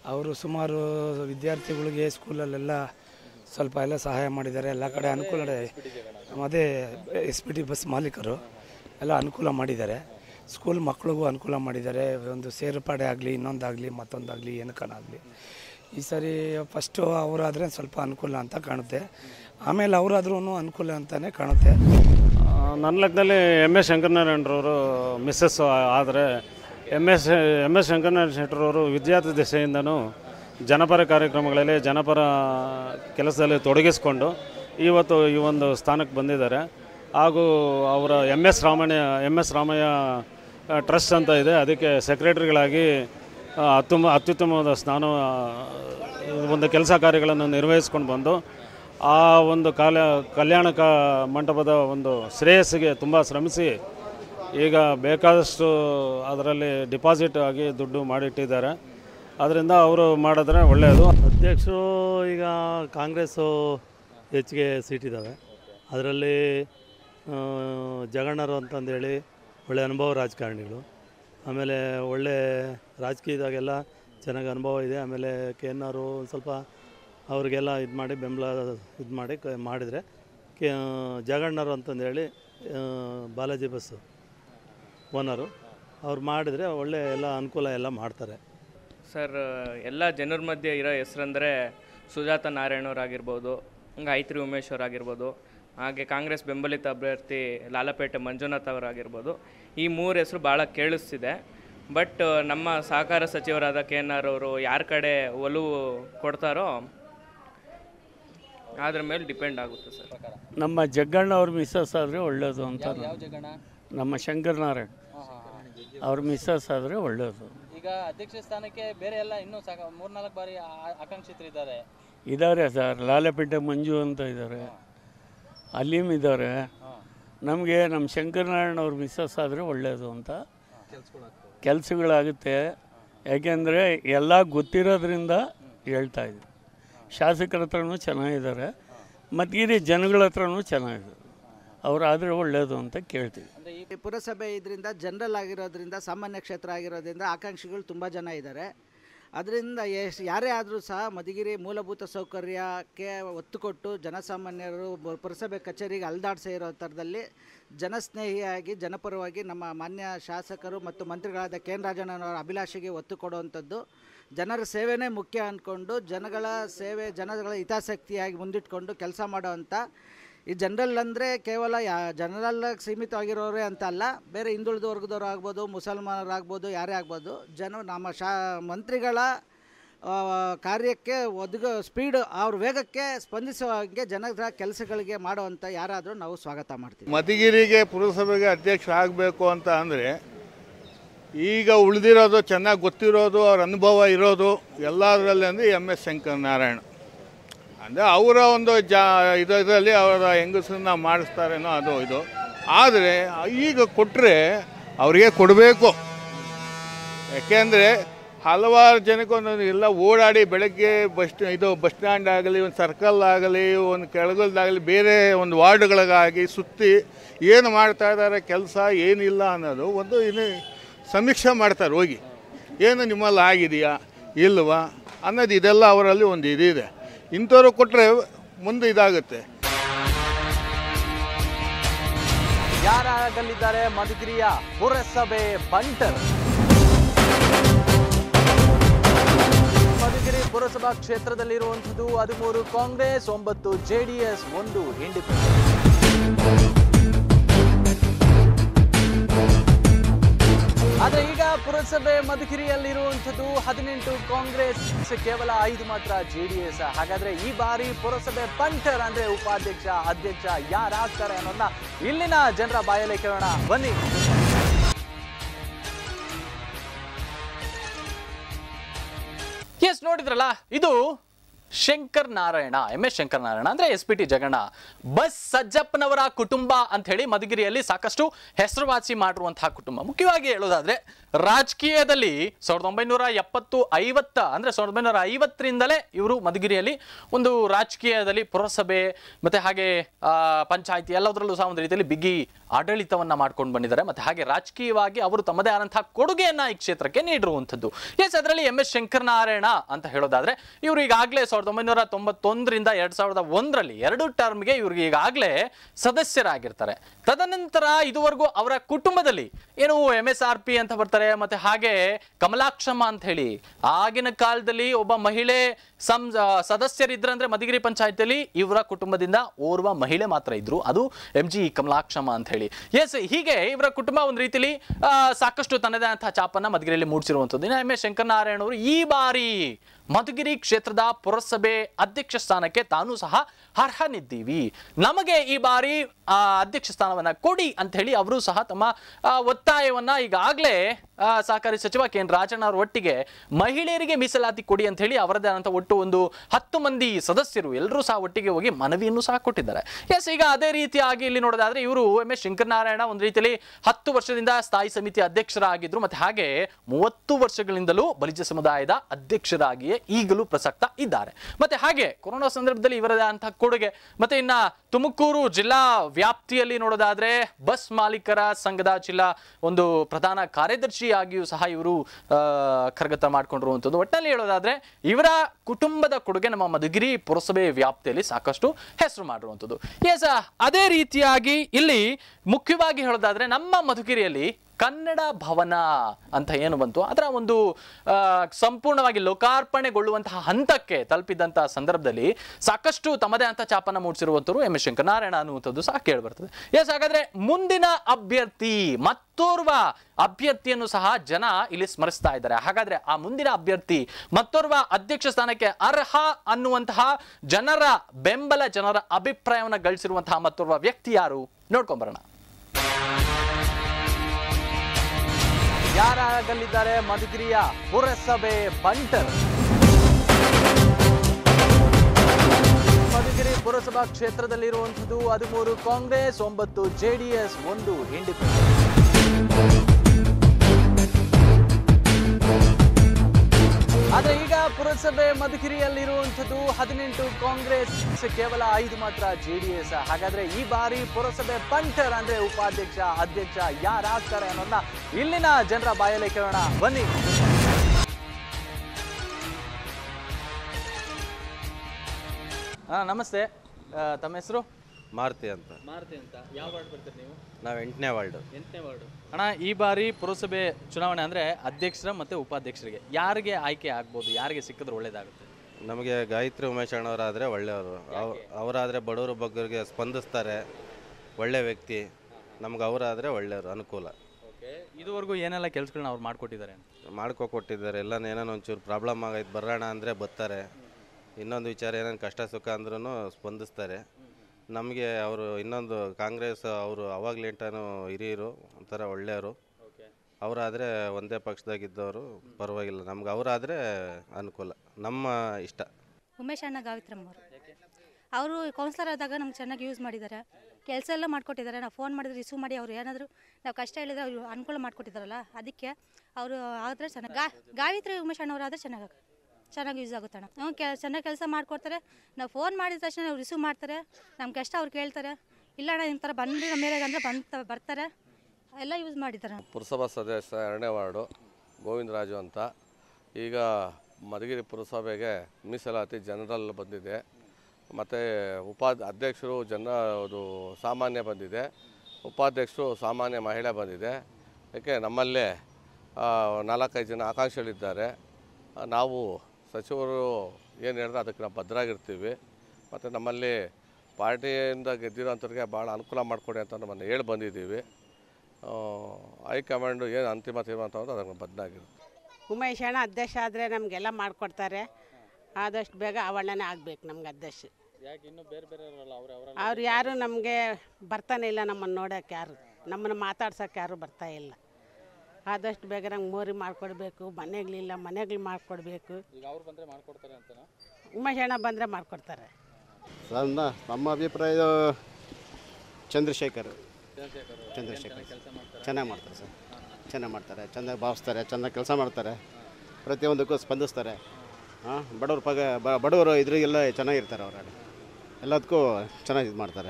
ಅವರು ಸುಮಾರು ವಿದ್ಯಾರ್ಥಿಗಳಿಗೆ ಸ್ಕೂಲಲ್ಲೆಲ್ಲ ಸ್ವಲ್ಪ ಎಲ್ಲ ಸಹಾಯ ಮಾಡಿದ್ದಾರೆ ಎಲ್ಲ ಕಡೆ ಅನುಕೂಲ ಅದೇ ಎಸ್ ಪಿ ಟಿ ಬಸ್ ಮಾಲೀಕರು ಎಲ್ಲ ಅನುಕೂಲ ಮಾಡಿದ್ದಾರೆ ಸ್ಕೂಲ್ ಮಕ್ಕಳಿಗೂ ಅನುಕೂಲ ಮಾಡಿದ್ದಾರೆ ಒಂದು ಸೇರ್ಪಡೆ ಆಗಲಿ ಇನ್ನೊಂದಾಗಲಿ ಮತ್ತೊಂದಾಗಲಿ ಏನಕ್ಕನಾಗಲಿ ಈ ಸರಿ ಫಸ್ಟು ಅವರಾದರೆ ಸ್ವಲ್ಪ ಅನುಕೂಲ ಅಂತ ಕಾಣುತ್ತೆ ಆಮೇಲೆ ಅವರಾದ್ರೂ ಅನುಕೂಲ ಅಂತಲೇ ಕಾಣುತ್ತೆ ಆ, ನನ್ನ ಲೆಕ್ಕದಲ್ಲಿ ಎಮ್ ಎಸ್ ಶಂಕರನಾರಾಯಣರವರು ಮಿಸ್ಸಸ್ ಆದರೆ M S M S Shankaranarayana ಶೆಟ್ಟರವರು ವಿದ್ಯಾರ್ಥಿ ದಿಸೆಯಿಂದನೂ ಜನಪರ ಕಾರ್ಯಕ್ರಮಗಳಲ್ಲಿ ಜನಪರ ಕೆಲಸದಲ್ಲಿ ತೊಡಗಿಸಿಕೊಂಡು ಇವತ್ತು ಈ ಒಂದು ಸ್ಥಾನಕ್ಕೆ ಬಂದಿದ್ದಾರೆ ಹಾಗೂ ಅವರ M S Ramaiah M S Ramaiah ಆ, ಟ್ರಸ್ಟ್ ಅಂತ ಇದೆ ಅದಕ್ಕೆ ಸೆಕ್ರೆಟರಿಗಳಾಗಿ ಆ, ಅತ್ಯುಮ ಅತ್ಯುತ್ತಮವಾದ ಸ್ನಾನ ಆ, ಒಂದು ಕೆಲಸ ಕಾರ್ಯಗಳನ್ನು ನಿರ್ವಹಿಸ್ಕೊಂಡು ಬಂದು ಆ ಒಂದು ಕಾಲ ಕಲ್ಯಾಣ ಕ ಮಂಟಪದ ಒಂದು ಶ್ರೇಯಸ್ಸಿಗೆ ತುಂಬ ಶ್ರಮಿಸಿ ಈಗ ಬೇಕಾದಷ್ಟು ಅದರಲ್ಲಿ ಡಿಪಾಸಿಟ್ ಆಗಿ ದುಡ್ಡು ಮಾಡಿಟ್ಟಿದ್ದಾರೆ ಅದರಿಂದ ಅವರು ಮಾಡಿದ್ರೆ ಒಳ್ಳೆಯದು ಅಧ್ಯಕ್ಷರು ಈಗ ಕಾಂಗ್ರೆಸ್ಸು ಹೆಚ್ಚಿಗೆ ಸೀಟ್ ಇದ್ದಾವೆ ಅದರಲ್ಲಿ ಆ, ಜಗಣ್ಣರು ಅಂತಂದೇಳಿ ಒಳ್ಳೆ ಅನುಭವ ರಾಜಕಾರಣಿಗಳು ಆಮೇಲೆ ಒಳ್ಳೆ ರಾಜಕೀಯದಾಗೆಲ್ಲ ಚೆನ್ನಾಗಿ ಅನುಭವ ಇದೆ ಆಮೇಲೆ ಕೆ ಎನ್ ಆರು ಒಂದು ಸ್ವಲ್ಪ ಅವ್ರಿಗೆಲ್ಲ ಇದು ಮಾಡಿ ಬೆಂಬಲ ಇದು ಮಾಡಿ ಕ ಮಾಡಿದರೆ ಕೆ ಜಗಣ್ಣರು ಅಂತಂದೇಳಿ ಆ, ಬಾಲಾಜಿ ಬಸ್ಸು ಓನರು ಅವ್ರು ಮಾಡಿದರೆ ಒಳ್ಳೆ ಎಲ್ಲ ಅನುಕೂಲ ಎಲ್ಲ ಮಾಡ್ತಾರೆ ಸರ್ ಎಲ್ಲ ಜನರ ಮಧ್ಯೆ ಇರೋ ಹೆಸರಂದರೆ ಸುಜಾತ ನಾರಾಯಣವ್ರಾಗಿರ್ಬೋದು ಗಾಯತ್ರಿ ಉಮೇಶ್ ಅವರಾಗಿರ್ಬೋದು ಹಾಗೆ ಕಾಂಗ್ರೆಸ್ ಬೆಂಬಲಿತ ಅಭ್ಯರ್ಥಿ ಲಾಲಪೇಟೆ ಮಂಜುನಾಥ್ ಅವರಾಗಿರ್ಬೋದು ಈ ಮೂರು ಹೆಸರು ಭಾಳ ಕೇಳಿಸ್ತಿದೆ ಬಟ್ ನಮ್ಮ ಸಹಕಾರ ಸಚಿವರಾದ ಕೆ ಎನ್ ಆರ್ ಅವರು ಯಾರ ಕಡೆ ಒಲವು ಕೊಡ್ತಾರೋ ಅದ್ರ ಮೇಲೆ ಡಿಪೆಂಡ್ ಆಗುತ್ತೆ ಸರ್ ನಮ್ಮ ಜಗ್ಗಣ್ಣ ಅವ್ರ ಮಿಸ್ಸಸ್ ಆದರೆ ಒಳ್ಳೆಯದು ಅಂತ ನಮ್ಮ ಶಂಕರನಾರಾಯಣ್ ಅವ್ರ ಮಿಸ್ಸಸ್ ಆದರೆ ಒಳ್ಳೆಯದು ಈಗ ಅಧ್ಯಕ್ಷ ಸ್ಥಾನಕ್ಕೆ ಬೇರೆ ಎಲ್ಲ ಇನ್ನೂ ಸಾಕ ಮೂರ್ನಾಲ್ಕು ಬಾರಿ ಆ- ಆಕಾಂಕ್ಷಿತರಿದ್ದಾರೆ ಇದ್ದಾರೆ ಸರ್ ಲಾಲೆಪೇಟೆ ಮಂಜು ಅಂತ ಇದ್ದಾರೆ ಅಲೀಮ್ ಇದ್ದಾರೆ ನಮಗೆ ನಮ್ಮ ಶಂಕರನಾರಾಯಣ ಅವ್ರ ಮಿಸ್ಸಸ್ ಆದರೆ ಒಳ್ಳೆಯದು ಅಂತ ಕೆಲಸಗಳಾಗುತ್ತೆ ಯಾಕೆಂದರೆ ಎಲ್ಲ ಗೊತ್ತಿರೋದ್ರಿಂದ ಹೇಳ್ತಾ ಇದ್ವಿ ಶಾಸಕರ ಹತ್ರನೂ ಚೆನ್ನಾಗಿದ್ದಾರೆ ಮತ್ತು ಈ ರೀತಿ ಜನಗಳ ಹತ್ರನೂ ಚೆನ್ನಾಗಿದ್ದಾರೆ ಅವರಾದರೆ ಒಳ್ಳೆಯದು ಅಂತ ಕೇಳ್ತೀವಿ ಈ ಪುರಸಭೆ ಇದರಿಂದ ಜನರಲ್ ಆಗಿರೋದ್ರಿಂದ ಸಾಮಾನ್ಯ ಕ್ಷೇತ್ರ ಆಗಿರೋದ್ರಿಂದ ಆಕಾಂಕ್ಷಿಗಳು ತುಂಬ ಜನ ಇದ್ದಾರೆ ಅದರಿಂದ ಎಸ್ ಯಾರೇ ಆದರೂ ಸಹ ಮಧುಗಿರಿ ಮೂಲಭೂತ ಸೌಕರ್ಯಕ್ಕೆ ಒತ್ತು ಕೊಟ್ಟು ಜನಸಾಮಾನ್ಯರು ಬ- ಪುರಸಭೆ ಕಚೇರಿಗೆ ಅಲ್ದಾಡ್ಸೇ ಇರೋ ಥರದಲ್ಲಿ ಜನಸ್ನೇಹಿಯಾಗಿ ಜನಪರವಾಗಿ ನಮ್ಮ ಮಾನ್ಯ ಶಾಸಕರು ಮತ್ತು ಮಂತ್ರಿಗಳಾದ ಕೆ ಎನ್ ರಾಜಣ್ಣನವರ ಅಭಿಲಾಷೆಗೆ ಒತ್ತು ಕೊಡುವಂಥದ್ದು ಜನರ ಸೇವೆನೇ ಮುಖ್ಯ ಅಂದ್ಕೊಂಡು ಜನಗಳ ಸೇವೆ ಜನಗಳ ಹಿತಾಸಕ್ತಿಯಾಗಿ ಮುಂದಿಟ್ಕೊಂಡು ಕೆಲಸ ಮಾಡೋವಂಥ ಈ ಜನರಲ್ ಅಂದರೆ ಕೇವಲ ಯಾ ಜನರಲ್ ಸೀಮಿತವಾಗಿರೋರೇ ಅಂತ ಅಲ್ಲ ಬೇರೆ ಹಿಂದುಳಿದ ವರ್ಗದವರು ಆಗ್ಬೋದು ಮುಸಲ್ಮಾನರಾಗ್ಬೋದು ಯಾರೇ ಆಗ್ಬೋದು ಜನ ನಮ್ಮ ಶಾ ಮಂತ್ರಿಗಳ ಆ, ಕಾರ್ಯಕ್ಕೆ ಒದಗ ಸ್ಪೀಡ್ ಅವ್ರ ವೇಗಕ್ಕೆ ಸ್ಪಂದಿಸುವ ಹಾಗೆ ಜನರ ಕೆಲಸಗಳಿಗೆ ಮಾಡುವಂಥ ಯಾರಾದರೂ ನಾವು ಸ್ವಾಗತ ಮಾಡ್ತೀವಿ ಮಧುಗಿರಿಗೆ ಪುರಸಭೆಗೆ ಅಧ್ಯಕ್ಷ ಆಗಬೇಕು ಅಂತ ಅಂದರೆ ಈಗ ಉಳಿದಿರೋದು ಚೆನ್ನಾಗಿ ಗೊತ್ತಿರೋದು ಅವ್ರ ಅನುಭವ ಇರೋದು ಎಲ್ಲದರಲ್ಲಿ ಅಂದರೆ ಎಮ್ ಎಸ್ ಶಂಕರನಾರಾಯಣ ಅಂದರೆ ಅವರ ಒಂದು ಜಾ ಇದರಲ್ಲಿ ಅವರ ಹೆಂಗಸನ್ನ ಮಾಡಿಸ್ತಾರೇನೋ ಅದು ಇದು ಆದರೆ ಈಗ ಕೊಟ್ಟರೆ ಅವರಿಗೆ ಕೊಡಬೇಕು ಯಾಕೆಂದರೆ ಹಲವಾರು ಜನಕ್ಕೆ ಒಂದೊಂದು ಎಲ್ಲ ಓಡಾಡಿ ಬೆಳಗ್ಗೆ ಬಸ್ ಇದು ಬಸ್ ಸ್ಟ್ಯಾಂಡ್ ಆಗಲಿ ಒಂದು ಸರ್ಕಲ್ ಆಗಲಿ ಒಂದು ಕೆಳಗಲ್ದಾಗಲಿ ಬೇರೆ ಒಂದು ವಾರ್ಡ್ಗಳಿಗಾಗಿ ಸುತ್ತಿ ಏನು ಮಾಡ್ತಾ ಇದ್ದಾರೆ ಕೆಲಸ ಏನಿಲ್ಲ ಅನ್ನೋದು ಒಂದು ಇದು ಸಮೀಕ್ಷೆ ಮಾಡ್ತಾರೆ ಹೋಗಿ ಏನು ನಿಮ್ಮಲ್ಲಿ ಆಗಿದೆಯಾ ಇಲ್ವಾ ಅನ್ನೋದು ಇದೆಲ್ಲ ಅವರಲ್ಲಿ ಒಂದು ಇದಿದೆ ಇಂಥವ್ರು ಕೊಟ್ಟರೆ ಮುಂದೆ ಇದಾಗುತ್ತೆ ಯಾರಾಗಲಿದ್ದಾರೆ ಮಧುಗಿರಿಯ ಪುರಸಭೆ ಬಂಟರ್ ಮಧುಗಿರಿ ಪುರಸಭಾ ಕ್ಷೇತ್ರದಲ್ಲಿರುವಂಥದ್ದು ಹದಿಮೂರು ಕಾಂಗ್ರೆಸ್ ಒಂಬತ್ತು ಜೆಡಿಎಸ್ ಒಂದು ಇಂಡಿಪೆಂಡೆಂಟ್ ಆದ್ರೆ ಈಗ ಪುರಸಭೆ ಮಧುಗಿರಿಯಲ್ಲಿರುವಂಥದ್ದು ಹದಿನೆಂಟು ಕಾಂಗ್ರೆಸ್ ಕೇವಲ ಐದು ಮಾತ್ರ ಜೆಡಿಎಸ್ ಹಾಗಾದ್ರೆ ಈ ಬಾರಿ ಪುರಸಭೆ ಪಂಟರ್ ಅಂದ್ರೆ ಉಪಾಧ್ಯಕ್ಷ ಅಧ್ಯಕ್ಷ ಯಾರಾಗ್ತಾರೆ ಅನ್ನೋದನ್ನ ಇಲ್ಲಿನ ಜನರ ಬಾಯಲ್ಲೇ ಕೇಳೋಣ ಬನ್ನಿ ಎಸ್ ನೋಡಿದ್ರಲ್ಲ ಇದು ಶಂಕರ್ ನಾರಾಯಣ ಎಂ ಎಸ್ ಶಂಕರ್ ನಾರಾಯಣ ಅಂದ್ರೆ ಎಸ್ ಪಿ ಟಿ ಜಗಣ್ಣ ಬಸ್ ಸಜ್ಜಪ್ಪನವರ ಕುಟುಂಬ ಅಂತ ಹೇಳಿ ಮಧುಗಿರಿಯಲ್ಲಿ ಸಾಕಷ್ಟು ಹೆಸರುವಾಸಿ ಮಾಡಿರುವಂತಹ ಕುಟುಂಬ ಮುಖ್ಯವಾಗಿ ಹೇಳೋದಾದ್ರೆ ರಾಜಕೀಯದಲ್ಲಿ ಸಾವಿರದ ಒಂಬೈನೂರ ಎಪ್ಪತ್ತು ಐವತ್ತ ಅಂದ್ರೆ ಸಾವಿರದ ಒಂಬೈನೂರ ಐವತ್ತರಿಂದಲೇ ಇವರು ಮಧುಗಿರಿಯಲ್ಲಿ ಒಂದು ರಾಜಕೀಯದಲ್ಲಿ ಪುರಸಭೆ ಮತ್ತೆ ಹಾಗೆ ಆ, ಪಂಚಾಯತಿ ಎಲ್ಲದರಲ್ಲೂ ಸಹ ಒಂದು ರೀತಿಯಲ್ಲಿ ಬಿಗಿ ಆಡಳಿತವನ್ನ ಮಾಡ್ಕೊಂಡು ಬಂದಿದ್ದಾರೆ ಮತ್ತೆ ಹಾಗೆ ರಾಜಕೀಯವಾಗಿ ಅವರು ತಮ್ಮದೇ ಆದಂತಹ ಕೊಡುಗೆಯನ್ನ ಈ ಕ್ಷೇತ್ರಕ್ಕೆ ನೀಡಿರುವಂಥದ್ದು ಎಸ್ ಅದರಲ್ಲಿ ಎಂ ಎಸ್ ಶಂಕರನಾರಾಯಣ ಅಂತ ಹೇಳೋದಾದ್ರೆ ಇವರು ಈಗಾಗಲೇ ಸಾವಿರದ ಒಂಬೈನೂರ ತೊಂಬತ್ತೊಂದರಿಂದ ಎರಡ್ ಸಾವಿರದ ಒಂದರಲ್ಲಿ ಎರಡು ಟರ್ಮ್ಗೆ ಇವ್ರಿಗೆ ಈಗಾಗಲೇ ಸದಸ್ಯರಾಗಿರ್ತಾರೆ ತದನಂತರ ಇದುವರೆಗೂ ಅವರ ಕುಟುಂಬದಲ್ಲಿ ಏನು ಎಂ ಎಸ್ ಆರ್ ಪಿ ಅಂತ ಬರ್ತಾರೆ ಮತ್ತೆ ಹಾಗೆ ಕಮಲಾಕ್ಷಮ್ಮ ಅಂತ ಹೇಳಿ ಆಗಿನ ಕಾಲದಲ್ಲಿ ಒಬ್ಬ ಮಹಿಳೆ ಸಂ ಸದಸ್ಯರಿದ್ರಂದ್ರೆ ಮಧುಗಿರಿ ಪಂಚಾಯತಿಯಲ್ಲಿ ಇವರ ಕುಟುಂಬದಿಂದ ಓರ್ವ ಮಹಿಳೆ ಮಾತ್ರ ಇದ್ರು ಅದು ಎಂ ಜಿ ಕಮಲಾಕ್ಷಮ್ಮ ಅಂತ ಹೇಳಿ ಎಸ್ ಹೀಗೆ ಇವರ ಕುಟುಂಬ ಒಂದು ರೀತಿಲಿ ಆ, ಸಾಕಷ್ಟು ತನ್ನದೇ ಆದಂತಹ ಚಾಪನ್ನ ಮಧುಗಿರಿಯಲ್ಲಿ ಮೂಡಿಸಿರುವಂಥದ್ದು ಇನ್ನು ಎಂ ಎಸ್ ಶಂಕರನಾರಾಯಣ ಅವರು ಈ ಬಾರಿ ಮಧುಗಿರಿ ಕ್ಷೇತ್ರದ ಪುರಸಭೆ ಅಧ್ಯಕ್ಷ ಸ್ಥಾನಕ್ಕೆ ತಾನು ಸಹ ಅರ್ಹನಿದ್ದೀವಿ ನಮಗೆ ಈ ಬಾರಿ ಆ, ಅಧ್ಯಕ್ಷ ಸ್ಥಾನವನ್ನ ಕೊಡಿ ಅಂತ ಹೇಳಿ ಅವರು ಸಹ ತಮ್ಮ ಆ, ಒತ್ತಾಯವನ್ನ ಈಗಾಗಲೇ ಆ, ಸಹಕಾರಿ ಸಚಿವ ಕೆ ಎನ್ ರಾಜಣ್ಣ ಅವರ ಒಟ್ಟಿಗೆ ಮಹಿಳೆಯರಿಗೆ ಮೀಸಲಾತಿ ಕೊಡಿ ಅಂತ ಹೇಳಿ ಅವರದೇ ಆದಂಥ ಒಟ್ಟು ಒಂದು ಹತ್ತು ಮಂದಿ ಸದಸ್ಯರು ಎಲ್ಲರೂ ಸಹ ಒಟ್ಟಿಗೆ ಹೋಗಿ ಮನವಿಯನ್ನು ಸಹ ಕೊಟ್ಟಿದ್ದಾರೆ ಎಸ್ ಈಗ ಅದೇ ರೀತಿಯಾಗಿ ಇಲ್ಲಿ ನೋಡೋದಾದ್ರೆ ಇವರು ಎಂ ಎಸ್ ಶಂಕರನಾರಾಯಣ ಒಂದು ರೀತಿಯಲ್ಲಿ ಹತ್ತು ವರ್ಷದಿಂದ ಸ್ಥಾಯಿ ಸಮಿತಿ ಅಧ್ಯಕ್ಷರಾಗಿದ್ರು ಮತ್ತೆ ಹಾಗೆ ಮೂವತ್ತು ವರ್ಷಗಳಿಂದಲೂ ಬಲಿಜ ಸಮುದಾಯದ ಅಧ್ಯಕ್ಷರಾಗಿಯೇ ಈಗಲೂ ಪ್ರಸಕ್ತ ಇದ್ದಾರೆ ಮತ್ತೆ ಹಾಗೆ ಕೊರೋನಾ ಸಂದರ್ಭದಲ್ಲಿ ಇವರದೇ ಅಂತಹ ಕೊಡುಗೆ ಮತ್ತೆ ಇನ್ನ ತುಮಕೂರು ಜಿಲ್ಲಾ ವ್ಯಾಪ್ತಿಯಲ್ಲಿ ನೋಡೋದಾದ್ರೆ ಬಸ್ ಮಾಲೀಕರ ಸಂಘದ ಜಿಲ್ಲಾ ಒಂದು ಪ್ರಧಾನ ಕಾರ್ಯದರ್ಶಿಯಾಗಿಯೂ ಸಹ ಇವರು ಆ, ಕರಗತ ಮಾಡ್ಕೊಂಡಿರುವಂಥದ್ದು ಒಟ್ಟಲ್ಲಿ ಹೇಳೋದಾದ್ರೆ ಇವರ ಕುಟುಂಬದ ಕೊಡುಗೆ ನಮ್ಮ ಮಧುಗಿರಿ ಪುರಸಭೆ ವ್ಯಾಪ್ತಿಯಲ್ಲಿ ಸಾಕಷ್ಟು ಹೆಸರು ಮಾಡಿರುವಂಥದ್ದು ಎಸ್ ಅದೇ ರೀತಿಯಾಗಿ ಇಲ್ಲಿ ಮುಖ್ಯವಾಗಿ ಹೇಳೋದಾದ್ರೆ ನಮ್ಮ ಮಧುಗಿರಿಯಲ್ಲಿ ಕನ್ನಡ ಭವನ ಅಂತ ಏನು ಬಂತು ಅದರ ಒಂದು ಆ, ಸಂಪೂರ್ಣವಾಗಿ ಲೋಕಾರ್ಪಣೆಗೊಳ್ಳುವಂತಹ ಹಂತಕ್ಕೆ ತಲುಪಿದಂತಹ ಸಂದರ್ಭದಲ್ಲಿ ಸಾಕಷ್ಟು ತಮ್ಮದೇ ಅಂತ ಚಾಪನ ಮೂಡಿಸಿರುವಂತರು ಎಂ ಎಸ್ ಶಂಕರನಾರಾಯಣ ಅನ್ನುವಂಥದ್ದು ಸಹ ಕೇಳಿಬರ್ತದೆ ಎಸ್ ಹಾಗಾದ್ರೆ ಮುಂದಿನ ಅಭ್ಯರ್ಥಿ ಮತ್ತೋರ್ವ ಅಭ್ಯರ್ಥಿಯನ್ನು ಸಹ ಜನ ಇಲ್ಲಿ ಸ್ಮರಿಸ್ತಾ ಇದ್ದಾರೆ ಹಾಗಾದ್ರೆ ಆ ಮುಂದಿನ ಅಭ್ಯರ್ಥಿ ಮತ್ತೋರ್ವ ಅಧ್ಯಕ್ಷ ಸ್ಥಾನಕ್ಕೆ ಅರ್ಹ ಅನ್ನುವಂತಹ ಜನರ ಬೆಂಬಲ ಜನರ ಅಭಿಪ್ರಾಯವನ್ನು ಗಳಿಸಿರುವಂತಹ ಮತ್ತೋರ್ವ ವ್ಯಕ್ತಿ ಯಾರು ನೋಡ್ಕೊಂಬರೋಣ ಯಾರಾಗಲಿದ್ದಾರೆ ಮಧುಗಿರಿಯ ಪುರಸಭೆ ಬಂಟರ್ ಮಧುಗಿರಿ ಪುರಸಭಾ ಕ್ಷೇತ್ರದಲ್ಲಿರುವಂಥದ್ದು ಹದಿಮೂರು ಕಾಂಗ್ರೆಸ್ ಒಂಬತ್ತು ಜೆಡಿಎಸ್ ಒಂದು ಇಂಡಿಪೆಂಡೆಂಟ್ ಆದ್ರೆ ಈಗ ಪುರಸಭೆ ಮಧುಗಿರಿಯಲ್ಲಿರುವಂಥದ್ದು ಹದಿನೆಂಟು ಕಾಂಗ್ರೆಸ್ ಕೇವಲ ಐದು ಮಾತ್ರ ಜೆಡಿಎಸ್ ಹಾಗಾದ್ರೆ ಈ ಬಾರಿ ಪುರಸಭೆ ಪಂಟರ್ ಅಂದ್ರೆ ಉಪಾಧ್ಯಕ್ಷ ಅಧ್ಯಕ್ಷ ಯಾರಾಗ್ತಾರೆ ಅನ್ನೋದನ್ನ ಇಲ್ಲಿನ ಜನರ ಬಾಯಲ್ಲೇ ಕೇಳೋಣ ಬನ್ನಿ ಹಾ ನಮಸ್ತೆ ಆ, ತಮ್ಮ ಹೆಸರು ಮಾರುತಿ ಅಂತ ಮಾರುತಿ ಅಂತ ಯಾವ ವಾರ್ಡ್ ಬರ್ತೀರಿ ನೀವು ನಾವು ಎಂಟನೇ ವಾರ್ಡು ಎಂಟನೇ ವಾರ್ಡು ಅಣ್ಣ ಈ ಬಾರಿ ಪುರಸಭೆ ಚುನಾವಣೆ ಅಂದ್ರೆ ಅಧ್ಯಕ್ಷರ ಮತ್ತೆ ಉಪಾಧ್ಯಕ್ಷರಿಗೆ ಯಾರಿಗೆ ಆಯ್ಕೆ ಆಗ್ಬೋದು ಯಾರಿಗೆ ಸಿಕ್ಕಿದ್ರೆ ಒಳ್ಳೇದಾಗುತ್ತೆ ನಮಗೆ ಗಾಯತ್ರಿ ಉಮೇಶ್ ಅಣ್ಣವರಾದರೆ ಒಳ್ಳೆಯವರು ಅವ್ ಅವರಾದರೆ ಬಡವರ ಬಗ್ಗರಿಗೆ ಸ್ಪಂದಿಸ್ತಾರೆ ಒಳ್ಳೆ ವ್ಯಕ್ತಿ ನಮ್ಗೆ ಅವರಾದರೆ ಒಳ್ಳೆಯವರು ಅನುಕೂಲ ಓಕೆ ಇದುವರೆಗೂ ಏನೆಲ್ಲ ಕೆಲಸಗಳನ್ನ ಅವ್ರು ಮಾಡ್ಕೊಟ್ಟಿದ್ದಾರೆ ಮಾಡ್ಕೊ ಕೊಟ್ಟಿದ್ದಾರೆ ಎಲ್ಲ ಏನೇನೋ ಒಂಚೂರು ಪ್ರಾಬ್ಲಮ್ ಆಗೈತೆ ಬರೋಣ ಅಂದರೆ ಬರ್ತಾರೆ ಇನ್ನೊಂದು ವಿಚಾರ ಏನೇನು ಕಷ್ಟ ಸುಖ ಅಂದ್ರೂ ಸ್ಪಂದಿಸ್ತಾರೆ ನಮಗೆ ಅವರು ಇನ್ನೊಂದು ಕಾಂಗ್ರೆಸ್ ಅವರು ಅವಾಗ್ಲಿಂಟನೂ ಹಿರಿಯರು ಒಂಥರ ಒಳ್ಳೆಯವರು ಅವರಾದರೆ ಒಂದೇ ಪಕ್ಷದಾಗಿದ್ದವರು ಪರವಾಗಿಲ್ಲ ನಮ್ಗೆ ಅವರಾದರೆ ಅನುಕೂಲ ನಮ್ಮ ಇಷ್ಟ ಉಮೇಶ್ ಅಣ್ಣ ಗಾವಿತ್ರಮ್ಮ ಅವರು ಅವರು ಕೌನ್ಸಿಲರ್ ಆದಾಗ ನಮ್ಗೆ ಚೆನ್ನಾಗಿ ಯೂಸ್ ಮಾಡಿದ್ದಾರೆ ಕೆಲಸ ಎಲ್ಲ ಮಾಡಿಕೊಟ್ಟಿದ್ದಾರೆ ನಾವು ಫೋನ್ ಮಾಡಿದ್ರೆ ರಿಸೀವ್ ಮಾಡಿ ಅವ್ರು ಏನಾದರೂ ನಾವು ಕಷ್ಟ ಹೇಳಿದ್ರೆ ಅವರು ಅನುಕೂಲ ಮಾಡಿಕೊಟ್ಟಿದ್ದಾರಲ್ಲ ಅದಕ್ಕೆ ಅವರು ಆದರೆ ಚೆನ್ನಾಗಿ ಗಾ ಗಾವಿತ್ರಿ ಉಮೇಶ್ ಅಣ್ಣವ್ರು ಆದರೆ ಚೆನ್ನಾಗಿ ಚೆನ್ನಾಗಿ ಯೂಸ್ ಆಗುತ್ತೆ ಅಣ್ಣ ಹ್ಞೂ ಕೆ ಚೆನ್ನಾಗಿ ಕೆಲಸ ಮಾಡಿಕೊಡ್ತಾರೆ ನಾವು ಫೋನ್ ಮಾಡಿದ ತಕ್ಷಣ ಅವ್ರು ರಿಸೀವ್ ಮಾಡ್ತಾರೆ ನಮ್ಮ ಕಷ್ಟ ಅವ್ರು ಕೇಳ್ತಾರೆ ಇಲ್ಲ ಅಣ್ಣ ನಿಮ್ಮ ಥರ ಬಂದು ನಮ್ಮ ಮೇಲೆ ಅಂದರೆ ಬಂತ ಬರ್ತಾರೆ ಎಲ್ಲ ಯೂಸ್ ಮಾಡಿದ್ದಾರೆ ಪುರಸಭಾ ಸದಸ್ಯ ಎರಡನೇ ವಾರ್ಡು ಗೋವಿಂದರಾಜು ಅಂತ ಈಗ ಮಧುಗಿರಿ ಪುರಸಭೆಗೆ ಮೀಸಲಾತಿ ಜನರಲ್ ಬಂದಿದೆ ಮತ್ತು ಉಪಾಧ್ಯ ಅಧ್ಯಕ್ಷರು ಜನ ಅದು ಸಾಮಾನ್ಯ ಬಂದಿದೆ ಉಪಾಧ್ಯಕ್ಷರು ಸಾಮಾನ್ಯ ಮಹಿಳೆ ಬಂದಿದೆ ಏಕೆ ನಮ್ಮಲ್ಲೇ ಆ, ನಾಲ್ಕೈದು ಜನ ಆಕಾಂಕ್ಷಿಗಳಿದ್ದಾರೆ ಆ, ನಾವು ಸಚಿವರು ಏನು ಹೇಳಿದ್ರೆ ಅದಕ್ಕೆ ನಾವು ಭದ್ರಾಗಿರ್ತೀವಿ ಮತ್ತು ನಮ್ಮಲ್ಲಿ ಪಾರ್ಟಿಯಿಂದ ಗೆದ್ದಿರೋಂಥವ್ರಿಗೆ ಭಾಳ ಅನುಕೂಲ ಮಾಡಿಕೊಡಿ ಅಂತ ನಮ್ಮನ್ನು ಹೇಳಿ ಬಂದಿದ್ದೀವಿ ಆ, ಹೈಕಮಾಂಡು ಏನು ಅಂತಿಮ ತೀರ್ಮಾನ ತಗೊಂಡು ಅದಕ್ಕೆ ಬದಲಾಗಿರುತ್ತೆ ಉಮೇಶ್ ಅಣ್ಣ ಅಧ್ಯಕ್ಷ ಆದರೆ ನಮಗೆಲ್ಲ ಮಾಡಿಕೊಡ್ತಾರೆ ಆದಷ್ಟು ಬೇಗ ಅವಣ್ಣನೇ ಆಗ್ಬೇಕು ನಮ್ಗೆ ಅಧ್ಯಕ್ಷ ಯಾಕೆ ಇನ್ನು ಬೇರೆ ಬೇರೆ ಅವ್ರೆ ಅವರ ಅವ್ರು ಯಾರು ನಮಗೆ ಬರ್ತಾನೆ ಇಲ್ಲ ನಮ್ಮನ್ನು ನೋಡೋಕೆ ಯಾರು ನಮ್ಮನ್ನು ಮಾತಾಡ್ಸೋಕೆ ಯಾರು ಬರ್ತಾ ಇಲ್ಲ ಆದಷ್ಟು ಬೇಗ ನಂಗೆ ಮೋರಿ ಮಾಡಿಕೊಡ್ಬೇಕು ಮನೆಗಳಿಲ್ಲ ಮನೆಗಳು ಮಾಡಿಕೊಡ್ಬೇಕು ಈಗ ಅವ್ರು ಬಂದ್ರೆ ಮಾಡ್ಕೊಡ್ತಾರೆ ಅಂತನಾ ಉಮೇಶ್ ಅಣ್ಣ ಬಂದರೆ ಮಾಡಿಕೊಡ್ತಾರೆ ಸರ್ ನ- ನಮ್ಮ ಅಭಿಪ್ರಾಯ ಚಂದ್ರಶೇಖರ್ ಚಂದ್ರಶೇಖರ್ ಚೆನ್ನಾಗಿ ಮಾಡ್ತಾರೆ ಸರ್ ಚೆನ್ನಾಗಿ ಮಾಡ್ತಾರೆ ಚೆನ್ನಾಗಿ ಭಾವಿಸ್ತಾರೆ ಚೆನ್ನಾಗಿ ಕೆಲಸ ಮಾಡ್ತಾರೆ ಪ್ರತಿಯೊಂದಕ್ಕೂ ಸ್ಪಂದಿಸ್ತಾರೆ ಹಾಂ ಬಡವ್ರ ಪಗ ಬ- ಬಡವರು ಇದ್ರಿಗೆಲ್ಲ ಚೆನ್ನಾಗಿರ್ತಾರೆ ಅವರ ಎಲ್ಲದಕ್ಕೂ ಚೆನ್ನಾಗಿ ಇದು ಮಾಡ್ತಾರೆ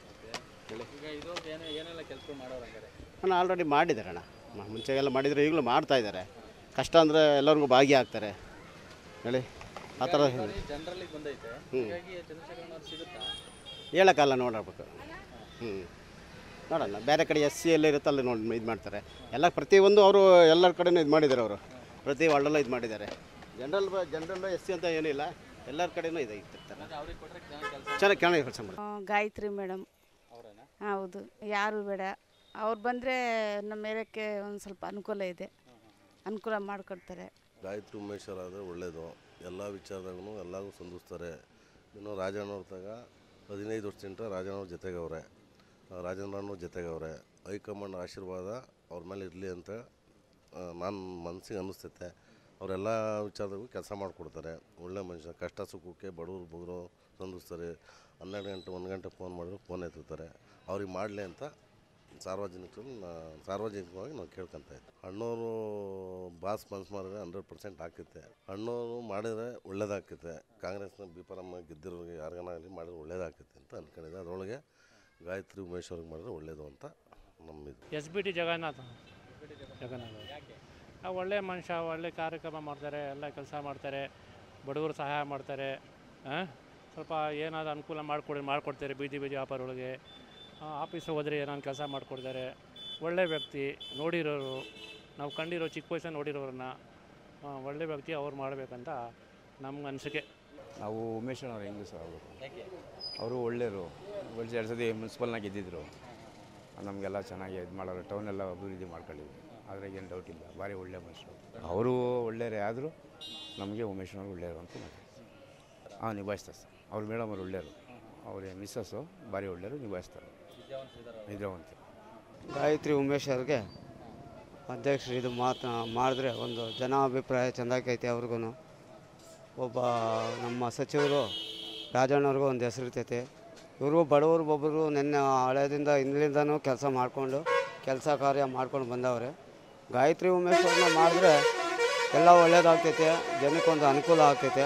ಅಣ್ಣ ಆಲ್ರೆಡಿ ಮಾಡಿದ್ದಾರೆ ಅಣ್ಣ ಮ- ಮುಂಚೆಗೆಲ್ಲ ಮಾಡಿದರೆ ಈಗಲೂ ಮಾಡ್ತಾ ಇದ್ದಾರೆ ಕಷ್ಟ ಅಂದರೆ ಎಲ್ಲರಿಗೂ ಭಾಗಿಯಾಗ್ತಾರೆ ಹೇಳಿ ಆ ಥರ ಜನರಲ್ಲಿ ಬಂದೈತೆ ಹ್ಮ್. ಹೀಗಾಗಿ ಚಂದ್ರಶೇಖರ್ ಅವ್ರು ಸಿಗುತ್ತಾ ಹೇಳೋಕ್ಕಲ್ಲ ನೋಡಬೇಕು ಹ್ಞೂ ನೋಡೋಣ ಬೇರೆ ಕಡೆ ಎಸ್ ಸಿ ಎಲ್ಲ ಇರುತ್ತೆ ಅಲ್ಲಿ ನೋಡಿ ಇದು ಮಾಡ್ತಾರೆ ಎಲ್ಲ ಪ್ರತಿಯೊಂದು ಅವರು ಎಲ್ಲರ ಕಡೆನೂ ಇದು ಮಾಡಿದ್ದಾರೆ ಅವರು ಪ್ರತಿ ವಾರ್ಡಲ್ಲೂ ಇದು ಮಾಡಿದ್ದಾರೆ ಜನರಲ್ ಜನರಲ್ ಎಸ್ ಸಿ ಅಂತ ಏನಿಲ್ಲ ಎಲ್ಲರ ಕಡೆನೂ ಇದು ಇರ್ತಾರೆ ಅವ್ರಿಗೆ ಕೊಟ್ಟರೆ ಕೆಲಸ ಚೆನ್ನಾಗಿ ಚೆನ್ನಾಗಿ ಕೆಲಸ ಮಾಡ್ತಾರೆ ಆ, ಗಾಯತ್ರಿ ಮೇಡಮ್ ಹೌದು ಯಾರು ಬೇಡ ಅವ್ರು ಬಂದರೆ ನಮ್ಮ ಏರಿಯಾಕ್ಕೆ ಒಂದು ಸ್ವಲ್ಪ ಅನುಕೂಲ ಇದೆ ಅನುಕೂಲ ಮಾಡಿಕೊಡ್ತಾರೆ ಗಾಯತ್ರಿ ಉಮೇಶ್ವರಾದರೆ ಒಳ್ಳೆಯದು ಎಲ್ಲ ವಿಚಾರದಾಗೂ ಎಲ್ಲರೂ ಸಂಧಿಸ್ತಾರೆ ಇನ್ನು ರಾಜಣ್ಣವ್ರ ತಗ ಹದಿನೈದು ವರ್ಷದಿಂದ ರಾಜಣ್ಣವ್ರ ಜೊತೆಗವ್ರೆ ರಾಜೇಂದ್ರಣ್ಣವ್ರ ಜೊತೆಗವ್ರೆ ಹೈಕಮಾಂಡ್ ಆಶೀರ್ವಾದ ಅವ್ರ ಮೇಲೆ ಇರಲಿ ಅಂತ ನಾನು ಮನಸ್ಸಿಗೆ ಅನ್ನಿಸ್ತೈತೆ ಅವರೆಲ್ಲ ವಿಚಾರದಾಗೂ ಕೆಲಸ ಮಾಡಿಕೊಡ್ತಾರೆ ಒಳ್ಳೆ ಮನುಷ್ಯ ಕಷ್ಟ ಸುಖಕ್ಕೆ ಬಡವರು ಬಗ್ರು ಸಂಧಿಸ್ತಾರೆ ಹನ್ನೆರಡು ಗಂಟೆ ಒಂದು ಗಂಟೆ ಫೋನ್ ಮಾಡಿದ್ರು ಫೋನ್ ಎತ್ತುತ್ತಾರೆ ಅವ್ರಿಗೆ ಮಾಡಲಿ ಅಂತ ಸಾರ್ವಜನಿಕರು ನಾ- ಸಾರ್ವಜನಿಕವಾಗಿ ನಾವು ಕೇಳ್ಕೊಂತ ಇದ್ದೆ ಅಣ್ಣವರು ಬಾಸ್ ಮನ್ಸು ಮಾಡಿದ್ರೆ ಹಂಡ್ರೆಡ್ ಪರ್ಸೆಂಟ್ ಆಗ್ತೈತೆ ಅಣ್ಣವರು ಮಾಡಿದರೆ ಒಳ್ಳೇದಾಗ್ತೈತೆ ಕಾಂಗ್ರೆಸ್ನ ಬಿ ಪರಮ್ಮ ಗೆದ್ದಿರೋರಿಗೆ ಯಾರಿಗನಾಗಲಿ ಮಾಡಿದ್ರೆ ಒಳ್ಳೇದಾಗ್ತೈತೆ ಅಂತ ಅಂದ್ಕೊಂಡಿದ್ದೆ ಅದರೊಳಗೆ ಗಾಯತ್ರಿ ಉಮೇಶ್ ಅವ್ರಿಗೆ ಮಾಡಿದ್ರೆ ಒಳ್ಳೇದು ಅಂತ ನಮ್ಮಿದು S B T Jagannatha Jagannatha ಆ ಒಳ್ಳೆ ಮನುಷ್ಯ ಒಳ್ಳೆ ಕಾರ್ಯಕ್ರಮ ಮಾಡ್ತಾರೆ ಎಲ್ಲ ಕೆಲಸ ಮಾಡ್ತಾರೆ ಬಡವರು ಸಹಾಯ ಮಾಡ್ತಾರೆ ಆ? ಸ್ವಲ್ಪ ಏನಾದ್ರು ಅನುಕೂಲ ಮಾಡಿಕೊಡಿ ಮಾಡಿಕೊಡ್ತಾರೆ ಬೀದಿ ಬೀದಿ ವ್ಯಾಪಾರಗಳಿಗೆ ಆಫೀಸಿಗೆ ಹೋದರೆ ಏನಾದ್ರು ಕೆಲಸ ಮಾಡಿಕೊಡ್ತಾರೆ ಒಳ್ಳೆ ವ್ಯಕ್ತಿ ನೋಡಿರೋರು ನಾವು ಕಂಡಿರೋ ಚಿಕ್ಕ ವಯಸ್ಸಲ್ಲಿ ನೋಡಿರೋರನ್ನ ಆ, ಒಳ್ಳೆ ವ್ಯಕ್ತಿ ಅವ್ರು ಮಾಡಬೇಕಂತ ನಮ್ಗೆ ಅನಿಸಿಕೆ ನಾವು ಉಮೇಶ್ ಅವ್ರು ಹೆಂಗೆ ಸರ್ ಅವರು ಅವರು ಒಳ್ಳೆಯವರು ಒಳ್ಳೆ ಎರಡು ಸತಿ ಮುನ್ಸಿಪಲ್ನಾಗ ಗೆದ್ದಿದ್ರು ನಮಗೆಲ್ಲ ಚೆನ್ನಾಗಿ ಇದು ಮಾಡೋರು ಟೌನೆಲ್ಲ ಅಭಿವೃದ್ಧಿ ಮಾಡ್ಕೊಂಡಿದ್ವಿ ಅದ್ರಾಗ ಏನು ಡೌಟ್ ಇಲ್ಲ ಭಾರಿ ಒಳ್ಳೆ ಮನುಷ್ಯರು ಅವರು ಒಳ್ಳೆಯವರೇ ಆದರೂ ನಮಗೆ ಉಮೇಶ್ನವ್ರು ಒಳ್ಳೆಯವರು ಅಂತ ಮಾತಾಡ್ತಾರೆ ಹಾಂ ನಿಭಾಯಿಸ್ತಾರೆ ಸರ್ ಅವ್ರ ಮೇಡಮ್ ಅವ್ರು ಒಳ್ಳೆಯವರು ಅವ್ರ ಮಿಸ್ಸಸ್ಸು ಭಾರಿ ಒಳ್ಳೆಯವರು ನಿಭಾಯಿಸ್ತಾರೆ ವಿದ್ಯಾವಂತರು ಗಾಯತ್ರಿ ಉಮೇಶ್ ಅವ್ರಿಗೆ ಅಧ್ಯಕ್ಷರು ಇದು ಮಾತು ಮಾಡಿದ್ರೆ ಒಂದು ಜನ ಅಭಿಪ್ರಾಯ ಚೆಂದಾಗೈತೆ ಅವ್ರಿಗೂ ಒಬ್ಬ ನಮ್ಮ ಸಚಿವರು ರಾಜಣ್ಣವ್ರಿಗೂ ಒಂದು ಹೆಸರಿರ್ತೈತೆ ಇವರು ಬಡವರು ಒಬ್ಬರು ನಿನ್ನೆ ಹಳೆಯದಿಂದ ಹಿಂದಿನಿಂದನೂ ಕೆಲಸ ಮಾಡಿಕೊಂಡು ಕೆಲಸ ಕಾರ್ಯ ಮಾಡ್ಕೊಂಡು ಬಂದವ್ರೆ ಗಾಯತ್ರಿ ಉಮೇಶ್ ಅವ್ರನ್ನ ಮಾಡಿದ್ರೆ ಎಲ್ಲ ಒಳ್ಳೇದಾಗ್ತೈತೆ ಜನಕ್ಕೊಂದು ಅನುಕೂಲ ಆಗ್ತೈತೆ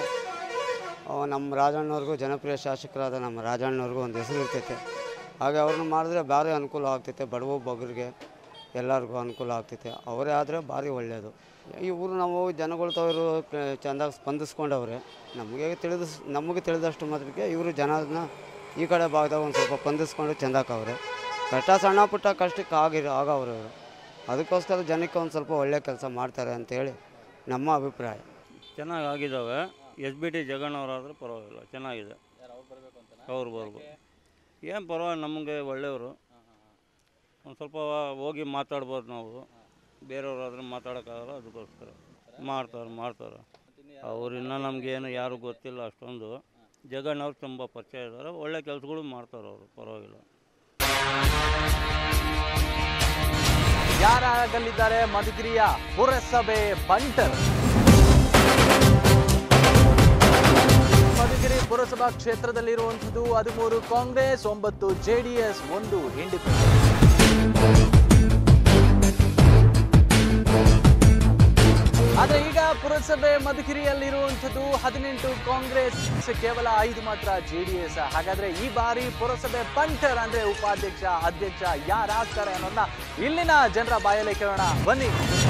ಅವ ನಮ್ಮ ರಾಜಣ್ಣವ್ರಿಗೂ ಜನಪ್ರಿಯ ಶಾಸಕರಾದ ನಮ್ಮ ರಾಜಣ್ಣವ್ರಿಗೂ ಒಂದು ಹೆಸರು ಇರ್ತೈತೆ ಹಾಗೆ ಅವ್ರನ್ನ ಮಾಡಿದ್ರೆ ಭಾರಿ ಅನುಕೂಲ ಆಗ್ತೈತೆ ಬಡವ ಬಗ್ಗರಿಗೆ ಎಲ್ಲರಿಗೂ ಅನುಕೂಲ ಆಗ್ತೈತೆ ಅವರೇ ಆದರೆ ಭಾರಿ ಒಳ್ಳೆಯದು ಇವರು ನಾವು ಜನಗಳು ತವರು ಚೆಂದಾಗಿ ಸ್ಪಂದಿಸ್ಕೊಂಡವ್ರೆ ನಮಗೆ ತಿಳಿದ ನಮಗೆ ತಿಳಿದಷ್ಟು ಮಾತ್ರಕ್ಕೆ ಇವರು ಜನನ ಈ ಕಡೆ ಭಾಗದಾಗ ಒಂದು ಸ್ವಲ್ಪ ಸ್ಪಂದಿಸ್ಕೊಂಡು ಚೆಂದಾಕವ್ರೆ ಕಷ್ಟ ಸಣ್ಣ ಪುಟ್ಟ ಕಷ್ಟಕ್ಕೆ ಆಗಿರೋ ಆಗವ್ರೆ ಇವರು ಅದಕ್ಕೋಸ್ಕರ ಜನಕ್ಕೆ ಒಂದು ಸ್ವಲ್ಪ ಒಳ್ಳೆಯ ಕೆಲಸ ಮಾಡ್ತಾರೆ ಅಂತೇಳಿ ನಮ್ಮ ಅಭಿಪ್ರಾಯ ಚೆನ್ನಾಗಿ ಆಗಿದ್ದಾವೆ ಎಸ್ ಬಿ ಟಿ ಜಗಣ್ಣವರಾದ್ರೆ ಪರವಾಗಿಲ್ಲ ಚೆನ್ನಾಗಿದೆ ಅವ್ರು ಬರ್ಬೋದು ಏನು ಪರವಾಗಿಲ್ಲ ನಮಗೆ ಒಳ್ಳೆಯವರು ಒಂದು ಸ್ವಲ್ಪ ಹೋಗಿ ಮಾತಾಡ್ಬೋದು ನಾವು ಬೇರೆಯವ್ರಾದ್ರೆ ಮಾತಾಡೋಕ್ಕಾಗಲ್ಲ ಅದಕ್ಕೋಸ್ಕರ ಮಾಡ್ತಾರೆ ಮಾಡ್ತಾರೆ ಅವ್ರು ಇನ್ನೂ ನಮಗೇನು ಯಾರು ಗೊತ್ತಿಲ್ಲ ಅಷ್ಟೊಂದು ಜಗಣ್ಣವ್ರು ತುಂಬ ಪರಿಚಯ ಇದ್ದಾರೆ ಒಳ್ಳೆ ಕೆಲಸಗಳು ಮಾಡ್ತಾರೆ ಅವರು ಪರವಾಗಿಲ್ಲ ಯಾರಾಗಲಿದ್ದಾರೆ ಮಧುಗಿರಿಯ ಪುರಸಭೆ ಬಂಟರ್ ಮಧುಗಿರಿ ಪುರಸಭಾ ಕ್ಷೇತ್ರದಲ್ಲಿರುವಂಥದ್ದು ಹದಿಮೂರು ಕಾಂಗ್ರೆಸ್ ಒಂಬತ್ತು ಜೆಡಿಎಸ್ ಒಂದು ಇಂಡಿಪೆಂಡೆಂಟ್ ಆದ್ರೆ ಈಗ ಪುರಸಭೆ ಮಧುಗಿರಿಯಲ್ಲಿರುವಂಥದ್ದು ಹದಿನೆಂಟು ಕಾಂಗ್ರೆಸ್ ಕೇವಲ ಐದು ಮಾತ್ರ ಜೆಡಿಎಸ್ ಹಾಗಾದ್ರೆ ಈ ಬಾರಿ ಪುರಸಭೆ ಪಂಟರ್ ಅಂದ್ರೆ ಉಪಾಧ್ಯಕ್ಷ ಅಧ್ಯಕ್ಷ ಯಾರಾಗ್ತಾರೆ ಅನ್ನೋದನ್ನ ಇಲ್ಲಿನ ಜನರ ಬಾಯಲ್ಲೇ ಕೇಳೋಣ ಬನ್ನಿ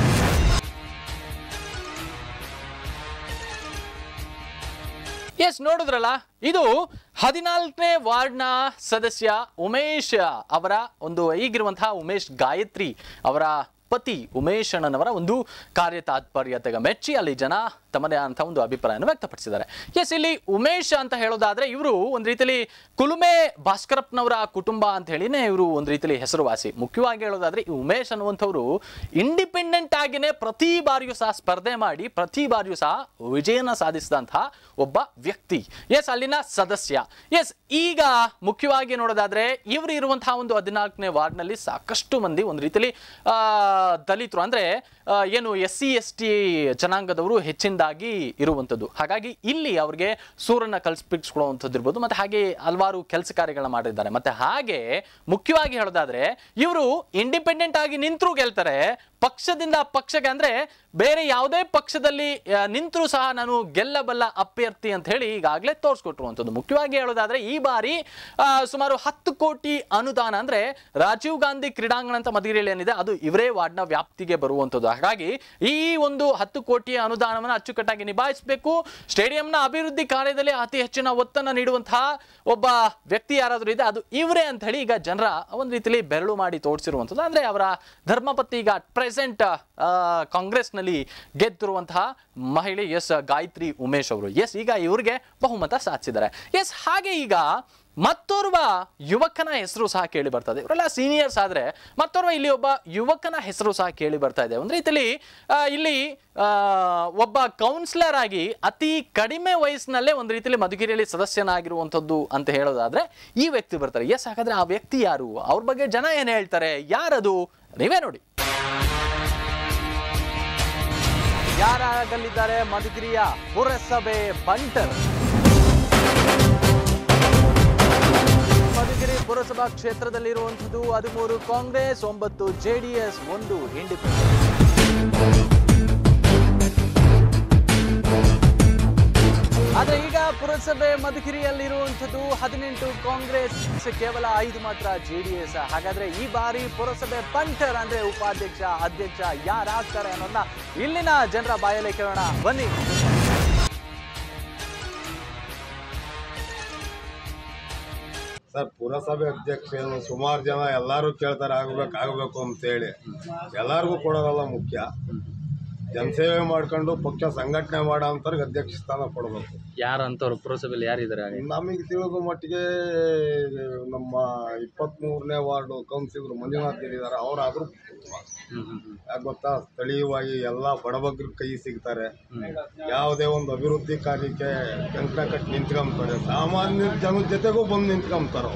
ಎಸ್ ನೋಡಿದ್ರಲ್ಲ ಇದು ಹದಿನಾಲ್ಕನೇ ವಾರ್ಡ್ನ ಸದಸ್ಯ ಉಮೇಶ್ ಅವರ ಒಂದು ಈಗಿರುವಂತಹ ಉಮೇಶ್ ಗಾಯತ್ರಿ ಅವರ ಪತಿ ಉಮೇಶ್ ಅಣ್ಣನವರ ಒಂದು ಕಾರ್ಯ ತಾತ್ಪರ್ಯತೆಗೆ ಮೆಚ್ಚಿ ಅಲ್ಲಿ ಜನ ತಮ್ಮದೇ ಅಂತ ಒಂದು ಅಭಿಪ್ರಾಯವನ್ನು ವ್ಯಕ್ತಪಡಿಸಿದ್ದಾರೆ ಎಸ್ ಇಲ್ಲಿ ಉಮೇಶ್ ಅಂತ ಹೇಳೋದಾದ್ರೆ ಇವರು ಒಂದು ರೀತಿಯಲ್ಲಿ ಕುಲುಮೆ ಭಾಸ್ಕರಪ್ಪನವರ ಕುಟುಂಬ ಅಂತ ಹೇಳಿನೇ ಇವರು ಒಂದು ರೀತಿಯಲ್ಲಿ ಹೆಸರುವಾಸಿ ಮುಖ್ಯವಾಗಿ ಹೇಳೋದಾದ್ರೆ ಈ ಉಮೇಶ್ ಅನ್ನುವಂಥವ್ರು ಇಂಡಿಪೆಂಡೆಂಟ್ ಆಗಿನೇ ಪ್ರತಿ ಬಾರಿಯೂ ಸಹ ಸ್ಪರ್ಧೆ ಮಾಡಿ ಪ್ರತಿ ಬಾರಿಯೂ ಸಹ ವಿಜಯನ ಸಾಧಿಸಿದಂತಹ ಒಬ್ಬ ವ್ಯಕ್ತಿ ಎಸ್ ಅಲ್ಲಿನ ಸದಸ್ಯ ಎಸ್ ಈಗ ಮುಖ್ಯವಾಗಿ ನೋಡೋದಾದ್ರೆ ಇವರು ಇರುವಂತಹ ಒಂದು ಹದಿನಾಲ್ಕನೇ ವಾರ್ಡ್ನಲ್ಲಿ ಸಾಕಷ್ಟು ಮಂದಿ ಒಂದು ರೀತಿಯಲ್ಲಿ ಆ, ದಲಿತರು ಅಂದ್ರೆ ಆ, ಏನು ಎಸ್ ಸಿ ಎಸ್ ಟಿ ಜನಾಂಗದವರು ಹೆಚ್ಚಿನದಾಗಿ ಇರುವಂಥದ್ದು ಹಾಗಾಗಿ ಇಲ್ಲಿ ಅವ್ರಿಗೆ ಸೂರನ್ನ ಕಲ್ಪಿಸ್ಕೊಳ್ಳುವಂಥದ್ದು ಇರ್ಬೋದು ಮತ್ತೆ ಹಾಗೆ ಹಲವಾರು ಕೆಲಸ ಕಾರ್ಯಗಳನ್ನ ಮಾಡಿದ್ದಾರೆ ಮತ್ತೆ ಹಾಗೆ ಮುಖ್ಯವಾಗಿ ಹೇಳೋದಾದ್ರೆ ಇವರು ಇಂಡಿಪೆಂಡೆಂಟ್ ಆಗಿ ನಿಂತರೂ ಗೆಲ್ತಾರೆ ಪಕ್ಷದಿಂದ ಪಕ್ಷಕ್ಕೆ ಅಂದ್ರೆ ಬೇರೆ ಯಾವುದೇ ಪಕ್ಷದಲ್ಲಿ ನಿಂತರೂ ಸಹ ನಾನು ಗೆಲ್ಲಬಲ್ಲ ಅಭ್ಯರ್ಥಿ ಅಂತ ಹೇಳಿ ಈಗಾಗಲೇ ತೋರಿಸ್ಕೊಟ್ಟಿರುವಂಥದ್ದು ಮುಖ್ಯವಾಗಿ ಹೇಳೋದಾದ್ರೆ ಈ ಬಾರಿ ಆ, ಸುಮಾರು ಹತ್ತು ಕೋಟಿ ಅನುದಾನ ಅಂದ್ರೆ ರಾಜೀವ್ ಗಾಂಧಿ ಕ್ರೀಡಾಂಗಣ ಅಂತ ಮಧುಗಿರಿಯಲ್ಲಿ ಏನಿದೆ ಅದು ಇವರೇ ವಾರ್ಡ್ನ ವ್ಯಾಪ್ತಿಗೆ ಬರುವಂಥದ್ದು ಹಾಗಾಗಿ ಈ ಒಂದು ಹತ್ತು ಕೋಟಿಯ ಅನುದಾನವನ್ನು ಅಚ್ಚುಕಟ್ಟಾಗಿ ನಿಭಾಯಿಸಬೇಕು ಸ್ಟೇಡಿಯಂನ ಅಭಿವೃದ್ಧಿ ಕಾರ್ಯದಲ್ಲಿ ಅತಿ ಹೆಚ್ಚಿನ ಒತ್ತನ್ನು ನೀಡುವಂತಹ ಒಬ್ಬ ವ್ಯಕ್ತಿ ಯಾರಾದರೂ ಇದೆ ಅದು ಇವರೇ ಅಂತ ಹೇಳಿ ಈಗ ಜನರ ಒಂದು ರೀತಿಯಲ್ಲಿ ಬೆರಳು ಮಾಡಿ ತೋರಿಸಿರುವಂಥದ್ದು ಅಂದ್ರೆ ಅವರ ಧರ್ಮಪತ್ನಿ ಈಗ ಪ್ರೆಸೆಂಟ್ ಕಾಂಗ್ರೆಸ್ನಲ್ಲಿ ಗೆದ್ದಿರುವಂತಹ ಮಹಿಳೆ ಎಸ್ ಗಾಯತ್ರಿ ಉಮೇಶ್ ಅವರು ಎಸ್ ಈಗ ಇವರಿಗೆ ಬಹುಮತ ಸಾಧಿಸಿದ್ದಾರೆ ಎಸ್ ಹಾಗೆ ಈಗ ಮತ್ತೋರ್ವ ಯುವಕನ ಹೆಸರು ಸಹ ಕೇಳಿ ಬರ್ತದೆ ಇವರೆಲ್ಲ ಸೀನಿಯರ್ಸ್ ಆದ್ರೆ ಮತ್ತೋರ್ವ ಇಲ್ಲಿ ಒಬ್ಬ ಯುವಕನ ಹೆಸರು ಸಹ ಕೇಳಿ ಬರ್ತಾ ಇದೆ ಒಂದು ರೀತಿಯಲ್ಲಿ ಆ, ಇಲ್ಲಿ ಆ, ಒಬ್ಬ ಕೌನ್ಸಿಲರ್ ಆಗಿ ಅತಿ ಕಡಿಮೆ ವಯಸ್ಸಿನಲ್ಲೇ ಒಂದು ರೀತಿಯಲ್ಲಿ ಮಧುಗಿರಿಯಲ್ಲಿ ಸದಸ್ಯನಾಗಿರುವಂಥದ್ದು ಅಂತ ಹೇಳೋದಾದ್ರೆ ಈ ವ್ಯಕ್ತಿ ಬರ್ತಾರೆ ಎಸ್ ಹಾಗಾದ್ರೆ ಆ ವ್ಯಕ್ತಿ ಯಾರು ಅವ್ರ ಬಗ್ಗೆ ಜನ ಏನ್ ಹೇಳ್ತಾರೆ ಯಾರದು ನೀವೇ ನೋಡಿ ಯಾರಾಗಲಿದ್ದಾರೆ ಮಧುಗಿರಿಯ ಪುರಸಭೆ ಬಂಟರ್ ಮಧುಗಿರಿ ಪುರಸಭಾ ಕ್ಷೇತ್ರದಲ್ಲಿರುವಂಥದ್ದು ಹದಿಮೂರು ಕಾಂಗ್ರೆಸ್ ಒಂಬತ್ತು ಜೆಡಿಎಸ್ ಒಂದು ಇಂಡಿಪೆಂಡೆಂಟ್ ಆದ್ರೆ ಈಗ ಪುರಸಭೆ ಮಧುಗಿರಿಯಲ್ಲಿರುವಂಥದ್ದು ಹದಿನೆಂಟು ಕಾಂಗ್ರೆಸ್ ಕೇವಲ ಐದು ಮಾತ್ರ ಜೆಡಿಎಸ್ ಹಾಗಾದ್ರೆ ಈ ಬಾರಿ ಪುರಸಭೆ ಪಂಟರ್ ಅಂದ್ರೆ ಉಪಾಧ್ಯಕ್ಷ ಅಧ್ಯಕ್ಷ ಯಾರಾಗ್ತಾರೆ ಅನ್ನೋದನ್ನ ಇಲ್ಲಿನ ಜನರ ಬಾಯಲ್ಲಿ ಕೇಳೋಣ ಬನ್ನಿ ಸರ್ ಪುರಸಭೆ ಅಧ್ಯಕ್ಷ ಏನು ಸುಮಾರು ಜನ ಎಲ್ಲರೂ ಕೇಳ್ತಾರೆ ಆಗ್ಬೇಕು ಆಗಬೇಕು ಅಂತೇಳಿ ಎಲ್ಲರಿಗೂ ಕೊಡೋದಲ್ಲ ಮುಖ್ಯ ಜನಸೇವೆ ಮಾಡ್ಕೊಂಡು ಪಕ್ಷ ಸಂಘಟನೆ ಮಾಡೋ ಅಂಥವ್ರಿಗೆ ಅಧ್ಯಕ್ಷ ಸ್ಥಾನ ಕೊಡಬೇಕು ಯಾರಂತವ್ರು ಪುರಸಭೆಯಲ್ಲಿ ಯಾರಿದ್ದಾರೆ ನಮಗೆ ತಿಳಿದ ಮಟ್ಟಿಗೆ ನಮ್ಮ ಇಪ್ಪತ್ತ್ಮೂರನೇ ವಾರ್ಡು ಕೌನ್ಸಿಲರ್ ಮಂಜುನಾಥ್ ಇದ್ದಾರೆ ಅವರಾದರೂ ಯಾಕೆ ಗೊತ್ತಾ ಸ್ಥಳೀಯವಾಗಿ ಎಲ್ಲ ಬಡಬಗ್ರ ಕೈ ಸಿಗ್ತಾರೆ ಯಾವುದೇ ಒಂದು ಅಭಿವೃದ್ಧಿ ಕಾರ್ಯಕ್ಕೆ ಕಂಕಣ ಕಟ್ಟಿ ನಿಂತ್ಕೊಂತಾರೆ ಸಾಮಾನ್ಯ ಜನದ ಜೊತೆಗೂ ಬಂದು ನಿಂತ್ಕೊಂತಾರೆ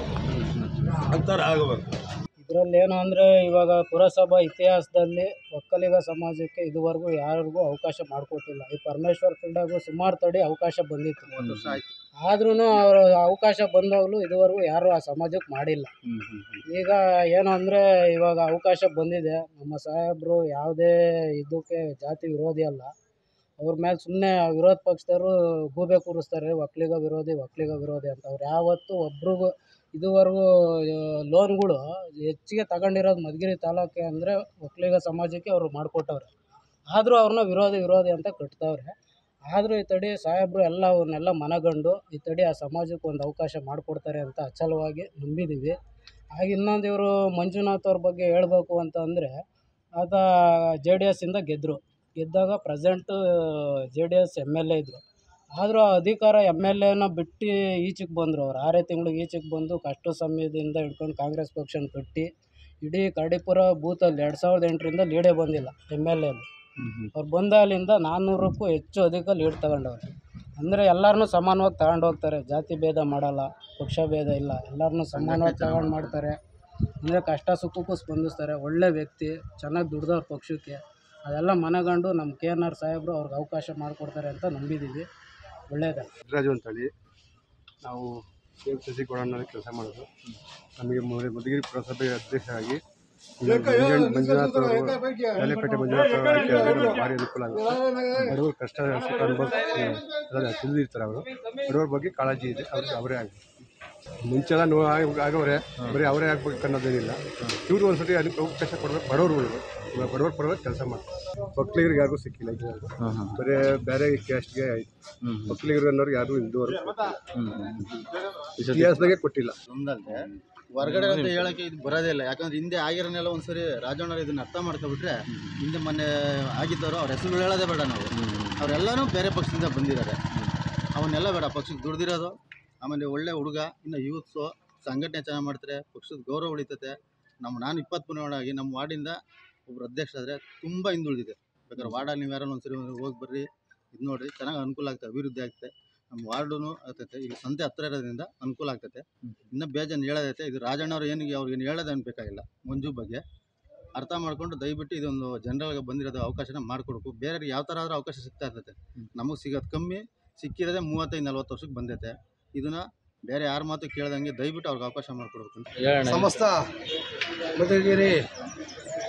ಅಂತಾರೆ ಆಗಬೇಕು ಇದರಲ್ಲಿ ಏನು ಅಂದರೆ ಇವಾಗ ಪುರಸಭಾ ಇತಿಹಾಸದಲ್ಲಿ ಒಕ್ಕಲಿಗ ಸಮಾಜಕ್ಕೆ ಇದುವರೆಗೂ ಯಾರಿಗೂ ಅವಕಾಶ ಮಾಡಿಕೊಟ್ಟಿಲ್ಲ ಈ ಪರಮೇಶ್ವರ್ ಫೀಲ್ಡಾಗೂ ಸುಮಾರು ತಡಿ ಅವಕಾಶ ಬಂದಿತ್ತು ಆದ್ರೂ ಅವರ ಅವಕಾಶ ಬಂದಾಗಲೂ ಇದುವರೆಗೂ ಯಾರು ಆ ಸಮಾಜಕ್ಕೆ ಮಾಡಿಲ್ಲ ಈಗ ಏನು ಅಂದರೆ ಇವಾಗ ಅವಕಾಶ ಬಂದಿದೆ ನಮ್ಮ ಸಾಹೇಬರು ಯಾವುದೇ ಇದಕ್ಕೆ ಜಾತಿ ವಿರೋಧಿ ಅಲ್ಲ ಅವ್ರ ಮೇಲೆ ಸುಮ್ಮನೆ ವಿರೋಧ ಪಕ್ಷದವರು ಗೂಬೆ ಕೂರಿಸ್ತಾರೆ ಒಕ್ಕಲಿಗ ವಿರೋಧಿ ಒಕ್ಕಲಿಗ ವಿರೋಧಿ ಅಂತ ಅವ್ರು ಯಾವತ್ತೂ ಒಬ್ರಿಗೂ ಇದುವರೆಗೂ ಲೋನ್ಗಳು ಹೆಚ್ಚಿಗೆ ತಗೊಂಡಿರೋದು ಮಧುಗಿರಿ ತಾಲೂಕೆ ಅಂದರೆ ಒಕ್ಕಲಿಗ ಸಮಾಜಕ್ಕೆ ಅವರು ಮಾಡಿಕೊಟ್ಟವ್ರೆ ಆದರೂ ಅವ್ರನ್ನ ವಿರೋಧಿ ವಿರೋಧಿ ಅಂತ ಕಟ್ತವ್ರೆ ಆದರೂ ಈ ತಡಿ ಸಾಹೇಬರು ಎಲ್ಲ ಅವ್ರನ್ನೆಲ್ಲ ಮನಗಂಡು ಈ ತಡಿ ಆ ಸಮಾಜಕ್ಕೆ ಒಂದು ಅವಕಾಶ ಮಾಡಿಕೊಡ್ತಾರೆ ಅಂತ ಅಚಲವಾಗಿ ನಂಬಿದ್ದೀವಿ ಹಾಗೆ ಇನ್ನೊಂದು ಇವರು ಮಂಜುನಾಥ್ ಅವ್ರ ಬಗ್ಗೆ ಹೇಳಬೇಕು ಅಂತ ಅಂದರೆ ಆತ ಜೆ ಡಿ ಎಸ್ಸಿಂದ ಗೆದ್ದರು ಗೆದ್ದಾಗ present J D S M L A ಇದ್ದರು ಆದರೂ ಆ ಅಧಿಕಾರ ಎಮ್ ಎಲ್ ಎನ ಬಿಟ್ಟು ಈಚೆಗೆ ಬಂದರು ಅವ್ರು ಆರೇ ತಿಂಗಳಿಗೆ ಈಚೆಗೆ ಬಂದು ಕಷ್ಟ ಸಮಯದಿಂದ ಹಿಡ್ಕೊಂಡು ಕಾಂಗ್ರೆಸ್ ಪಕ್ಷನ ಕಟ್ಟಿ ಇಡೀ ಕರಡಿಪುರ ಬೂತಲ್ಲಿ ಎರಡು ಸಾವಿರದ ಎಂಟರಿಂದ ಲೀಡೇ ಬಂದಿಲ್ಲ ಎಮ್ ಎಲ್ ಎಲ್ಲಿ ಅವ್ರು ಬಂದಾಗಲಿಂದ ನಾನ್ನೂರಕ್ಕೂ ಹೆಚ್ಚು ಅಧಿಕ ಲೀಡ್ ತಗೊಂಡವ್ರೆ ಅಂದರೆ ಎಲ್ಲರನ್ನೂ ಸಮಾನವಾಗಿ ತಗೊಂಡು ಹೋಗ್ತಾರೆ ಜಾತಿ ಭೇದ ಮಾಡಲ್ಲ ಪಕ್ಷ ಭೇದ ಇಲ್ಲ ಎಲ್ಲರನ್ನೂ ಸಮಾನವಾಗಿ ತಗೊಂಡು ಮಾಡ್ತಾರೆ ಅಂದರೆ ಕಷ್ಟ ಸುಖಕ್ಕೂ ಸ್ಪಂದಿಸ್ತಾರೆ ಒಳ್ಳೆ ವ್ಯಕ್ತಿ ಚೆನ್ನಾಗಿ ದುಡ್ದವ್ರ ಪಕ್ಷಕ್ಕೆ ಅದೆಲ್ಲ ಮನಗಂಡು ನಮ್ಮ ಕೆ ಎನ್ ಆರ್ ಸಾಹೇಬರು ಅವ್ರಿಗೆ ಅವಕಾಶ ಮಾಡಿಕೊಡ್ತಾರೆ ಅಂತ ನಂಬಿದ್ದೀವಿ ಒಳ್ಳೆಯದೇ ರಾಜು ಅಂತೇಳಿ ನಾವು ಕೆ ಎಮ್ ಸಿ ಸಿ ಗೋಡೌನ್ನಲ್ಲಿ ಕೆಲಸ ಮಾಡೋದು ನಮಗೆ ಮೊದಲ ಮಧುಗಿರಿ ಪುರಸಭೆ ಅಧ್ಯಕ್ಷರಾಗಿ ಮಂಜುನಾಥ್ ಮಂಜುನಾಥ್ ಅವರು ಬೇಲೆಪೇಟೆ ಮಂಜುನಾಥ್ ಅವರು ಆಯ್ಕೆ ಆದ್ರೆ ನಮ್ಗೆ ಭಾರಿ ಅನುಕೂಲ ಆಗುತ್ತೆ ಬಡವರು ಕಷ್ಟ ಸುಖ ಅನುಭವ ಎಲ್ಲ ತಿಳಿದಿರ್ತಾರೆ ಅವರು ಬಡವರ ಬಗ್ಗೆ ಕಾಳಜಿ ಇದೆ ಅವ್ರಿಗೆ ಅವರೇ ಆಗಬೇಕು ಮುಂಚೆಲ್ಲ ನೋ ಆಗ- ಆಗವ್ರೆ ಬರೀ ಅವರೇ ಆಗ್ಬೇಕು ಅನ್ನೋದೇನಿಲ್ಲ ಇವರು ಒಂದ್ಸತಿ ಅದಕ್ಕೆ ಅವಕಾಶ ಕೊಡಬೇಕು ಬಡವ್ರುಗಳು ಇವಾಗ ಬಡವ್ರ ಪರವಾಗಿ ಕೆಲಸ ಮಾಡ್ತಾರೆ ಒಕ್ಕಲಿಗರಿಗೆ ಯಾರಿಗೂ ಸಿಕ್ಕಿಲ್ಲ ಇದುವರೆಗೂ ಬರೀ ಬೇರೆ ಕ್ಯಾಸ್ಟ್ಗೆ ಆಯ್ತು ಒಕ್ಕಲಿಗರು ಅನ್ನೋರು ಯಾರು ಇದುವರೆಗೂ ಇತಿಹಾಸದಾಗೆ ಕೊಟ್ಟಿಲ್ಲ ನಮ್ದಲ್ದೆ ಹೊರಗಡೆ ಅಂತ ಹೇಳಕ್ಕೆ ಇದು ಬರೋದೇ ಇಲ್ಲ ಯಾಕಂದ್ರೆ ಹಿಂದೆ ಆಗಿರೋನೆಲ್ಲ ಒಂದ್ಸರಿ ರಾಜಣ್ಣರು ಇದನ್ನ ಅರ್ಥ ಮಾಡ್ಕೊಬಿಟ್ರೆ ಹಿಂದೆ ಮೊನ್ನೆ ಆಗಿದ್ದವರು ಅವ್ರ ಹೆಸರು ಹೇಳೋದೇ ಬೇಡ ನಾವು ಅವರೆಲ್ಲನೂ ಬೇರೆ ಪಕ್ಷದಿಂದ ಬಂದಿದ್ದಾರೆ ಅವನ್ನೆಲ್ಲ ಬೇಡ ಪಕ್ಷಕ್ಕೆ ದುಡ್ದಿರೋದು ಆಮೇಲೆ ಒಳ್ಳೆ ಹುಡುಗ ಇನ್ನು ಯೂತ್ಸು ಸಂಘಟನೆ ಚೆನ್ನಾಗಿ ಮಾಡ್ತಾರೆ ಪಕ್ಷದ ಗೌರವ ಉಳಿತೈತೆ ನಮ್ಮ ನಾನು ಇಪ್ಪತ್ತ್ಮೂರನೇ ಆಗಿ ನಮ್ಮ ವಾರ್ಡಿಂದ ಒಬ್ರು ಅಧ್ಯಕ್ಷರಾದರೆ ತುಂಬ ಹಿಂದುಳಿದಿದೆ ಬೇಕಾದ್ರೆ ವಾರ್ಡಲ್ಲಿ ನೀವು ಯಾರೋ ಒಂದ್ಸರಿ ಹೋಗಿ ಬರ್ರಿ ಇದು ನೋಡ್ರಿ ಚೆನ್ನಾಗಿ ಅನುಕೂಲ ಆಗ್ತದೆ ಅಭಿವೃದ್ಧಿ ಆಗ್ತದೆ ನಮ್ಮ ವಾರ್ಡೂ ಆಗ್ತೈತೆ ಇಲ್ಲಿ ಸಂತೆ ಹತ್ತಿರ ಇರೋದ್ರಿಂದ ಅನುಕೂಲ ಆಗ್ತೈತೆ ಇನ್ನೂ ಬೇಜಾನ್ ಹೇಳೋದೈತೆ ಇದು ರಾಜಣ್ಣವ್ರು ಏನಿಗೆ ಅವ್ರಿಗೆ ಹೇಳೋದೇನು ಬೇಕಾಗಿಲ್ಲ ಮಂಜು ಬಗ್ಗೆ ಅರ್ಥ ಮಾಡ್ಕೊಂಡು ದಯವಿಟ್ಟು ಇದೊಂದು ಜನರಲ್ಗೆ ಬಂದಿರೋದು ಅವಕಾಶನ ಮಾಡಿಕೊಡ್ಬೇಕು ಬೇರೆಯವ್ರಿಗೆ ಯಾವ ಥರ ಆದರೂ ಅವಕಾಶ ಸಿಗ್ತಾ ಇರ್ತೈತೆ ನಮಗೆ ಸಿಗೋದು ಕಮ್ಮಿ ಸಿಕ್ಕಿರೋದೇ ಮೂವತ್ತೈದು ನಲ್ವತ್ತು ವರ್ಷಕ್ಕೆ ಬಂದೈತೆ ಇದನ್ನ ಬೇರೆ ಯಾರ ಮಾತು ಕೇಳ್ದಂಗೆ ದಯವಿಟ್ಟು ಅವ್ರಿಗೆ ಅವಕಾಶ ಮಾಡಿಕೊಡ್ಬೇಕು ಅಂತ ಸಮಸ್ತ ಮಧುಗಿರಿ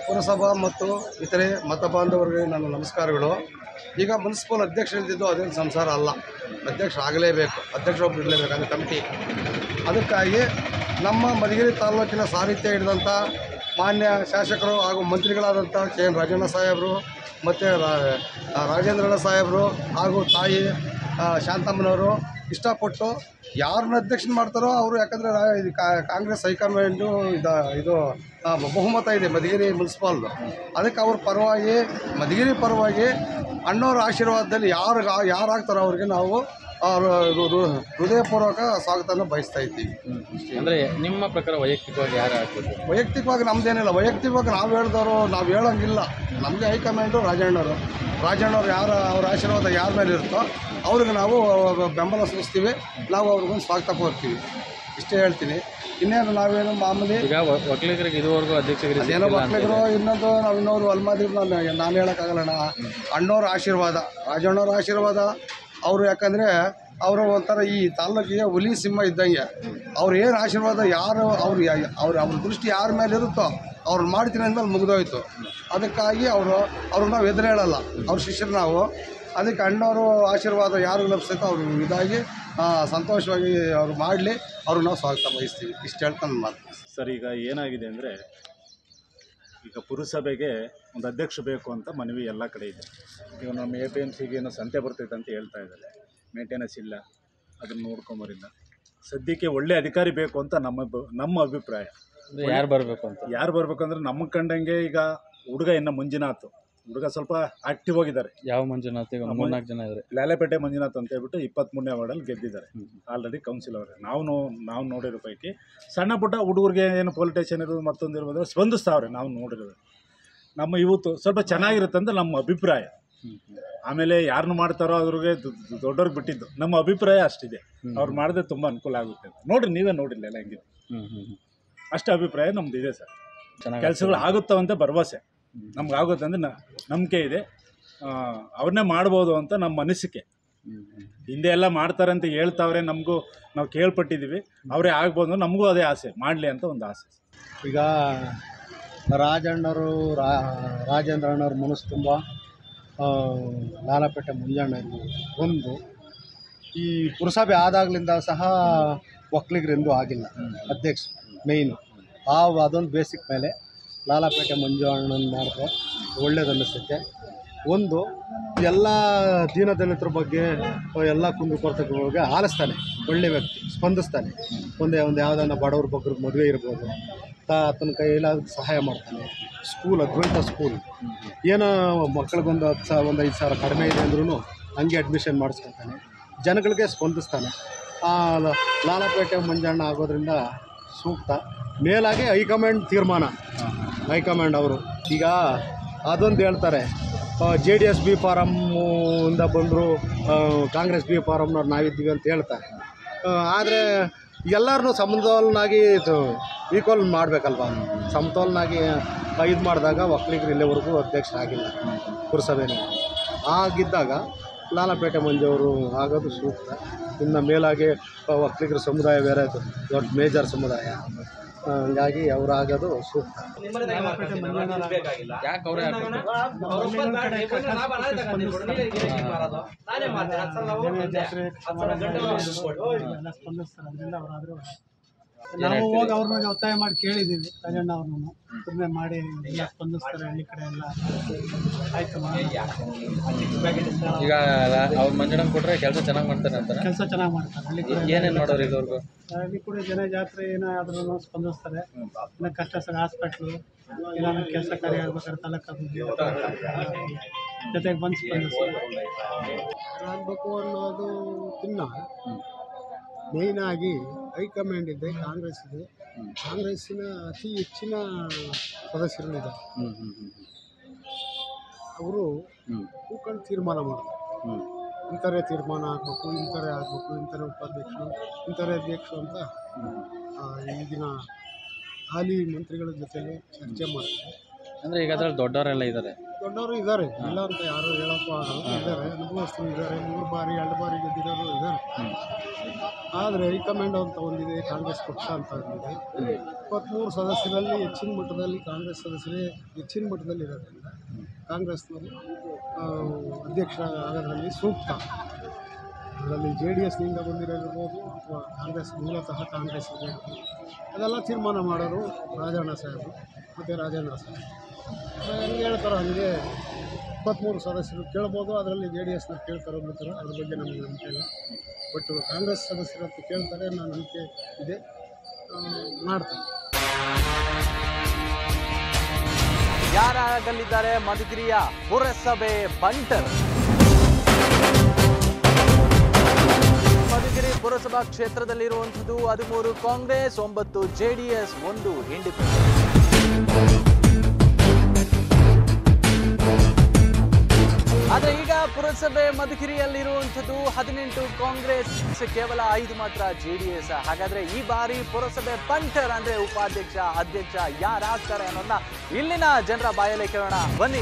ಪುರಸಭಾ ಮತ್ತು ಇತರೆ ಮತ ಬಾಂಧವರಿಗೆ ನನ್ನ ನಮಸ್ಕಾರಗಳು ಈಗ ಮುನ್ಸಿಪಲ್ ಅಧ್ಯಕ್ಷರಿದ್ದು ಅದೇನು ಸಂಸಾರ ಅಲ್ಲ ಅಧ್ಯಕ್ಷ ಆಗಲೇಬೇಕು ಅಧ್ಯಕ್ಷ ಒಬ್ಬರು ಇರಲೇಬೇಕು ಅದು ಕಮಿಟಿ ಅದಕ್ಕಾಗಿ ನಮ್ಮ ಮಧುಗಿರಿ ತಾಲೂಕಿನ ಸಾಹಿತ್ಯ ಹಿಡಿದಂಥ ಮಾನ್ಯ ಶಾಸಕರು ಹಾಗೂ ಮಂತ್ರಿಗಳಾದಂಥ ಕೆ ಎನ್ ರಾಜಣ್ಣ ಸಾಹೇಬರು ಮತ್ತು ರಾಜೇಂದ್ರಣ್ಣ ಸಾಹೇಬರು ಹಾಗೂ ತಾಯಿ ಆ, ಶಾಂತಮ್ಮನವರು ಇಷ್ಟಪಟ್ಟು ಯಾರನ್ನ ಅಧ್ಯಕ್ಷನ ಮಾಡ್ತಾರೋ ಅವರು ಯಾಕಂದರೆ ಇದು ಕಾ- ಕಾಂಗ್ರೆಸ್ ಹೈಕಮಾಂಡು ಇದು ಇದು ಆ, ಬಹುಮತ ಇದೆ ಮಧುಗಿರಿ ಮುನ್ಸಿಪಾಲ್ದು ಅದಕ್ಕೆ ಅವ್ರ ಪರವಾಗಿ ಮಧುಗಿರಿ ಪರವಾಗಿ ಅಣ್ಣವ್ರ ಆಶೀರ್ವಾದದಲ್ಲಿ ಯಾರು ಯಾರು ಆಗ್ತಾರೋ ಅವ್ರಿಗೆ ನಾವು ಆ, ರು- ರು- ಹೃದಯಪೂರ್ವಕ ಸ್ವಾಗತನ ಬಯಸ್ತಾ ಇದ್ದೀವಿ ಅಂದ್ರೆ ನಿಮ್ಮ ಪ್ರಕಾರ ವೈಯಕ್ತಿಕವಾಗಿ ಯಾರು ಆಗ್ಬೋದು ವೈಯಕ್ತಿಕವಾಗಿ ನಮ್ದೇನಿಲ್ಲ ವೈಯಕ್ತಿಕವಾಗಿ ನಾವು ಹೇಳ್ದವರು ನಾವು ಹೇಳೋಂಗಿಲ್ಲ ನಮಗೆ ಹೈಕಮಾಂಡು ರಾಜಣ್ಣವರು ರಾಜಣ್ಣವ್ರು ಯಾರು ಅವ್ರ ಆಶೀರ್ವಾದ ಯಾರ ಮೇಲೆ ಇರುತ್ತೋ ಅವ್ರಿಗೆ ನಾವು ಬೆಂಬಲ ಸೂಚಿಸ್ತೀವಿ ನಾವು ಅವ್ರಿಗೊಂದು ಸ್ವಾಗತ ಕೋರ್ತೀವಿ ಇಷ್ಟೇ ಹೇಳ್ತೀನಿ ಇನ್ನೇನು ನಾವೇನು ಮಾಮೂಲಿ ಈಗ ವ- ಒಕ್ಕಲಿಗರಿಗೆ ಇದುವರೆಗೂ ಅಧ್ಯಕ್ಷರಿಗೆ ಅದೇನೋ ಸಿಕ್ಕಿಲ್ಲ ಅಂತ ಮಕ್ಳಿಗರು ಇನ್ನೊಂದು ನಾವು ಇನ್ನೊಂದು ಅಲ್ಮಾದಿರು ನಾನು ನಾನು ಹೇಳೋಕ್ಕಾಗಲ್ಲಣ್ಣ ಅಣ್ಣವ್ರ ಆಶೀರ್ವಾದ ರಾಜಣ್ಣವ್ರ ಆಶೀರ್ವಾದ ಅವರು ಯಾಕಂದರೆ ಅವರು ಒಂಥರ ಈ ತಾಲ್ಲೂಕಿಗೆ ಹುಲಿ ಸಿಂಹ ಇದ್ದಂಗೆ ಅವ್ರು ಏನು ಆಶೀರ್ವಾದ ಯಾರು ಅವ್ರು ಯಾ- ಅವ್ರ ಅವ್ರ ದೃಷ್ಟಿ ಯಾರ ಮೇಲೆ ಇರುತ್ತೋ ಅವ್ರನ್ನ ಮಾಡ್ತೀನಿ ಅಂದ್ಮೇಲೆ ಮುಗಿದೋಯ್ತು ಅದಕ್ಕಾಗಿ ಅವರು ಅವ್ರಿಗೆ ನಾವು ಎದುರು ಹೇಳಲ್ಲ ಅವ್ರ ಶಿಷ್ಯರು ನಾವು ಅದಕ್ಕೆ ಅಣ್ಣವರು ಆಶೀರ್ವಾದ ಯಾರು ಲಭಿಸ್ತೈತೋ ಅವ್ರು ಇದಾಗಿ ಆ, ಸಂತೋಷವಾಗಿ ಅವ್ರು ಮಾಡಲಿ ಅವ್ರಿಗೆ ನಾವು ಸ್ವಾಗತ ಬಯಸ್ತೀವಿ ಇಷ್ಟು ಹೇಳ್ತಾನೆ ಮಾತು ಸರ್ ಈಗ ಏನಾಗಿದೆ ಅಂದರೆ ಈಗ ಪುರಸಭೆಗೆ ಒಂದು ಅಧ್ಯಕ್ಷ ಬೇಕು ಅಂತ ಮನವಿ ಎಲ್ಲ ಕಡೆ ಇದೆ ಈಗ ನಮ್ಮ ಎ ಪಿ ಎಮ್ ಸಿಗೆ ಏನೋ ಸಂತೆ ಬರ್ತೈತೆ ಅಂತ ಹೇಳ್ತಾ ಇದ್ದಾರೆ ಮೇಂಟೆನೆನ್ಸ್ ಇಲ್ಲ ಅದನ್ನು ನೋಡ್ಕೊಂಬರಿಲ್ಲ ಸದ್ಯಕ್ಕೆ ಒಳ್ಳೆ ಅಧಿಕಾರಿ ಬೇಕು ಅಂತ ನಮ್ಮ ಬ- ನಮ್ಮ ಅಭಿಪ್ರಾಯ ಅಂದ್ರೆ ಯಾರು ಬರ್ಬೇಕು ಅಂತ? ಯಾರು ಬರ್ಬೇಕಂದ್ರೆ ನಮಗೆ ಕಂಡಂಗೆ ಈಗ ಹುಡುಗ ಇನ್ನು ಮಂಜುನಾಥ್ ಹುಡುಗ ಸ್ವಲ್ಪ ಆಕ್ಟಿವ್ ಆಗಿದ್ದಾರೆ ಯಾವ ಮಂಜುನಾಥ್ ಈಗ ಮೂರ್ನಾಲ್ಕು ಜನ ಇದ್ದಾರೆ ಲಾಲೆಪೇಟೆ ಮಂಜುನಾಥ್ ಅಂತ ಹೇಳ್ಬಿಟ್ಟು ಇಪ್ಪತ್ತ್ಮೂರನೇ ವಾರ್ಡಲ್ಲಿ ಗೆದ್ದಿದ್ದಾರೆ ಆಲ್ರೆಡಿ ಕೌನ್ಸಿಲ್ ಅವರೇ ನಾವು ನೋ- ನಾವು ನೋಡಿರೋ ಪೈಕಿ ಸಣ್ಣ ಪುಟ್ಟ ಹುಡುಗರಿಗೆ ಏನು ಪೊಲೀಸ್ ಸ್ಟೇಷನ್ ಇರೋದು ಮತ್ತೊಂದು ಇರ್ಬೋದು ಸ್ಪಂದಿಸ್ತಾವ್ರೆ ನಾವು ನೋಡಿರೋದು ನಮ್ಮ ಇವತ್ತು ಸ್ವಲ್ಪ ಚೆನ್ನಾಗಿರುತ್ತೆ ಅಂತ ನಮ್ಮ ಅಭಿಪ್ರಾಯ ಆಮೇಲೆ ಯಾರನ್ನು ಮಾಡ್ತಾರೋ ಅವ್ರಿಗೆ ದು- ದು- ದೊಡ್ಡವ್ರಿಗೆ ಬಿಟ್ಟಿದ್ದು ನಮ್ಮ ಅಭಿಪ್ರಾಯ ಅಷ್ಟಿದೆ ಅವ್ರು ಮಾಡಿದ್ರೆ ತುಂಬ ಅನುಕೂಲ ಆಗುತ್ತೆ ಅಂತ ನೋಡ್ರಿ ನೀವೇ ನೋಡಿಲ್ಲ ಎಲ್ಲ ಹೆಂಗಿದೆ ಅಷ್ಟು ಅಭಿಪ್ರಾಯ ನಮ್ದು ಇದೆ ಸರ್ ಚೆನ್ನಾಗ್ ಕೆಲಸಗಳು ಆಗುತ್ತವಂತ ಭರವಸೆ ನಮ್ಗೆ ಆಗುತ್ತೆ ಅಂದ್ರೆ ನ- ನಂಬಿಕೆ ಇದೆ ಆ, ಅವ್ರನ್ನೇ ಮಾಡ್ಬೋದು ಅಂತ ನಮ್ಮ ಅನಿಸಿಕೆ ಹಿಂದೆ ಎಲ್ಲ ಮಾಡ್ತಾರೆ ಅಂತ ಹೇಳ್ತಾವ್ರೆ ನಮಗೂ ನಾವು ಕೇಳ್ಪಟ್ಟಿದ್ದೀವಿ ಅವರೇ ಆಗ್ಬೋದು ನಮಗೂ ಅದೇ ಆಸೆ ಮಾಡಲಿ ಅಂತ ಒಂದು ಆಸೆ ಈಗ ರಾಜಣ್ಣವರು ರಾ ರಾಜೇಂದ್ರಣ್ಣವ್ರ ಮನಸ್ಸು ತುಂಬ ಆ, ಲಾಲಾಪೇಟೆ ಮುಂಜಾನೆ ಇರ್ಬೋದು ಒಂದು ಈ ಪುರಸಭೆ ಆದಾಗಲಿಂದ ಸಹ ಒಕ್ಕಲಿಗರೆಂದೂ ಆಗಿಲ್ಲ ಅಧ್ಯಕ್ಷ ಮೇಯ್ನು ಆ ಅದೊಂದು ಬೇಸಿಕ್ ಮೇಲೆ ಲಾಲಾಪೇಟೆ ಮಂಜು ಅಣ್ಣನ ಮಾಡಿದ್ರೆ ಒಳ್ಳೇದು ಅನ್ನಿಸ್ತೈತೆ ಒಂದು ಎಲ್ಲ ದೀನದಲಿತರ ಬಗ್ಗೆ ಎಲ್ಲ ಕುಂದು ಕೊರತೆಗಳ ಬಗ್ಗೆ ಆಲಿಸ್ತಾನೆ ಒಳ್ಳೆ ವ್ಯಕ್ತಿ ಸ್ಪಂದಿಸ್ತಾನೆ ಒಂದೇ ಒಂದು ಯಾವುದನ್ನ ಬಡವ್ರ ಬಗ್ಗೆ ಮದುವೆ ಇರ್ಬೋದು ತಾ ಆತನ ಕೈಯಲ್ಲಾದ ಸಹಾಯ ಮಾಡ್ತಾನೆ ಸ್ಕೂಲ್ ಅದ್ವೈತ ಸ್ಕೂಲ್ ಏನೋ ಮಕ್ಕಳಿಗೊಂದು ಹತ್ತು ಸಾವಿರ ಒಂದು ಐದು ಸಾವಿರ ಕಡಿಮೆ ಇದೆ ಅಂದ್ರೂ ಹಂಗೆ ಅಡ್ಮಿಷನ್ ಮಾಡಿಸ್ಕೊತಾನೆ ಜನಗಳಿಗೆ ಸ್ಪಂದಿಸ್ತಾನೆ ಆ ಲ- ಲಾಲಾಪೇಟೆ ಮಂಜಣ್ಣ ಆಗೋದ್ರಿಂದ ಸೂಕ್ತ ಮೇಲಾಗಿ ಹೈಕಮಾಂಡ್ ತೀರ್ಮಾನ ಹೈಕಮಾಂಡ್ ಅವರು ಈಗ ಅದೊಂದು ಹೇಳ್ತಾರೆ J D S B form ಇಂದ ಬಂದರು ಕಾಂಗ್ರೆಸ್ ಬಿ ಫಾರಮ್ನವ್ರು ನಾವಿದ್ದೀವಿ ಅಂತ ಹೇಳ್ತಾರೆ ಆದರೆ ಎಲ್ಲರನ್ನೂ ಸಮತೋಲನಾಗಿ ಇದು ಈಕ್ವಲ್ ಮಾಡಬೇಕಲ್ವ ಸಮತೋಲನಾಗಿ ಇದು ಮಾಡಿದಾಗ ಒಕ್ಕಲಿಗರು ಇಲ್ಲಿವರೆಗೂ ಅಧ್ಯಕ್ಷ ಆಗಿಲ್ಲ ಪುರಸಭೆಯಲ್ಲಿ ಆಗಿದ್ದಾಗ ಲಾಲಾಪೇಟೆ ಮಂಜವರು ಆಗೋದು ಸೂಕ್ತ ಇನ್ನು ಮೇಲಾಗಿ ಒಕ್ಕಲಿಗರ ಸಮುದಾಯ ಬೇರೆ ಅದು ದೊಡ್ಡ ಮೇಜರ್ ಸಮುದಾಯ ಹಂಗಾಗಿ ಅವ್ರು ಆಗೋದು ಸೂಕ್ತ ಯಾಕೆ ಅವರೇ ನಾವು ಹೋಗಿ ಅವ್ರನ್ನ ಒತ್ತಾಯ ಮಾಡಿ ಕೇಳಿದ್ದೀವಿ ರಾಜಣ್ಣ ಅವ್ರನ್ನು ಕಡಿಮೆ ಮಾಡಿ ಎಲ್ಲ ಸ್ಪಂದಿಸ್ತಾರೆ ಹಳ್ಳಿ ಕಡೆ ಎಲ್ಲ ಆಯ್ತು ಈಗ ಅವ್ರ ಮಂಜುನಾಥ್ ಕೊಟ್ರೆ ಕೆಲಸ ಚೆನ್ನಾಗಿ ಮಾಡ್ತಾರೆ ಅಂತಾರೆ ಕೆಲಸ ಚೆನ್ನಾಗಿ ಮಾಡ್ತಾರೆ ಹಳ್ಳಿ ಕಡೆ ಎಲ್ಲ ಏನೇನು ಮಾಡೋರು ಇದುವರೆಗೂ ಹಳ್ಳಿ ಕೂಡ ಜನ ಜಾತ್ರೆ ಏನಾದ್ರೂ ಸ್ಪಂದಿಸ್ತಾರೆ ಇನ್ನು ಕಷ್ಟ ಸರ್ ಹಾಸ್ಪಿಟ್ಲು ಏನಾದ್ರು ಕೆಲಸ ಕಾರ್ಯ ಆಗ್ಬೇಕಾದ್ರೆ ತಾಲೂಕು ಅಭಿವೃದ್ಧಿ ಜೊತೆಗೆ ಬಂದು ಸ್ಪಂದಿಸ್ತಾರೆ ಆಗಬೇಕು ಅನ್ನೋದು ಇನ್ನ ಮೇಯ್ನ್ ಆಗಿ ಹೈಕಮಾಂಡ್ ಇದೆ ಕಾಂಗ್ರೆಸ್ ಇದೆ ಕಾಂಗ್ರೆಸ್ಸಿನ ಅತಿ ಹೆಚ್ಚಿನ ಸದಸ್ಯರುಗಳಿದ್ದಾರೆ ಅವರು ಕೂತ್ಕೊಂಡು ತೀರ್ಮಾನ ಮಾಡ್ತಾರೆ ಇಂಥರೇ ತೀರ್ಮಾನ ಆಗಬೇಕು ಇಂಥರೇ ಆಗಬೇಕು ಇಂಥರೇ ಉಪಾಧ್ಯಕ್ಷರು ಇಂಥರೇ ಅಧ್ಯಕ್ಷರು ಅಂತ ಆ, ಈಗಿನ ಹಾಲಿ ಮಂತ್ರಿಗಳ ಜೊತೆಲಿ ಚರ್ಚೆ ಮಾಡ್ತಾರೆ ಅಂದ್ರೆ ಈಗ ಅದ್ರಲ್ಲಿ ದೊಡ್ಡವರೆಲ್ಲ ಇದ್ದಾರೆ ದೊಡ್ಡವರು ಇದ್ದಾರೆ ಇಲ್ಲ ಅಂತ ಯಾರು ಹೇಳಪ್ಪ ಆಗಲ್ಲ ಇದ್ದಾರೆ ಅನುಭವಸ್ಥರು ಇದ್ದಾರೆ ಮೂರು ಬಾರಿ ಎರಡು ಬಾರಿ ಗೆದ್ದಿರೋರು ಇದ್ದಾರೆ ಆದರೆ ಹೈಕಮಾಂಡ್ ಅಂತ ಒಂದಿದೆ ಕಾಂಗ್ರೆಸ್ ಪಕ್ಷ ಅಂತ ಒಂದಿದೆ ಇಪ್ಪತ್ತ್ಮೂರು ಸದಸ್ಯರಲ್ಲಿ ಹೆಚ್ಚಿನ ಮಟ್ಟದಲ್ಲಿ ಕಾಂಗ್ರೆಸ್ ಸದಸ್ಯರೇ ಹೆಚ್ಚಿನ ಮಟ್ಟದಲ್ಲಿ ಇರೋದ್ರಿಂದ ಕಾಂಗ್ರೆಸ್ನಲ್ಲಿ ಆ, ಅಧ್ಯಕ್ಷ ಆಗೋದ್ರಲ್ಲಿ ಸೂಕ್ತ ಅದರಲ್ಲಿ ಜೆ ಡಿ ಎಸ್ನಿಂದ ಬಂದಿರೋದಿರ್ಬೋದು ಅಥವಾ ಕಾಂಗ್ರೆಸ್ ಮೂಲತಃ ಕಾಂಗ್ರೆಸ್ ಇರ್ಬೋದು ಅದೆಲ್ಲ ತೀರ್ಮಾನ ಮಾಡೋರು ರಾಜಣ್ಣ ಸಾಹೇಬರು ಮತ್ತು ರಾಜೇಂದ್ರ ಸಾಹೇಬ್ ಹೆಂಗೆ ಹೇಳ್ತಾರೋ ಹಾಗೆ ಇಪ್ಪತ್ತ್ಮೂರು ಸದಸ್ಯರು ಕೇಳ್ಬೋದು ಅದರಲ್ಲಿ ಜೆ ಡಿ ಎಸ್ನ ಕೇಳ್ತಾರೋ ಬಿಡ್ತಾರೋ ಅದ್ರ ಬಗ್ಗೆ ನಮಗೆ ನಂಬಿಕೆ ಇಲ್ಲ ಬಟ್ ಕಾಂಗ್ರೆಸ್ ಸದಸ್ಯರ ಹತ್ರ ಕೇಳ್ತಾರೆ ನಾನು ನಂಬಿಕೆ ಇದೆ ಆ, ಮಾಡ್ತಾರೆ ಯಾರಾಗಲಿದ್ದಾರೆ ಮಧುಗಿರಿಯ ಪುರಸಭೆ ಬಂಟರ್ ಮಧುಗಿರಿ ಪುರಸಭಾ ಕ್ಷೇತ್ರದಲ್ಲಿರುವಂಥದ್ದು ಹದಿಮೂರು ಕಾಂಗ್ರೆಸ್ ಒಂಬತ್ತು ಜೆಡಿಎಸ್ ಒಂದು ಇಂಡಿಪೆಂಡೆಂಟ್ ಆದ್ರೆ ಈಗ ಪುರಸಭೆ ಮಧುಗಿರಿಯಲ್ಲಿರುವಂಥದ್ದು ಹದಿನೆಂಟು ಕಾಂಗ್ರೆಸ್ ಕೇವಲ ಐದು ಮಾತ್ರ ಜೆಡಿಎಸ್ ಹಾಗಾದ್ರೆ ಈ ಬಾರಿ ಪುರಸಭೆ ಪಂಟರ್ ಅಂದ್ರೆ ಉಪಾಧ್ಯಕ್ಷ ಅಧ್ಯಕ್ಷ ಯಾರಾಗ್ತಾರೆ ಅನ್ನೋದನ್ನ ಇಲ್ಲಿನ ಜನರ ಬಾಯಲ್ಲಿ ಕೇಳೋಣ ಬನ್ನಿ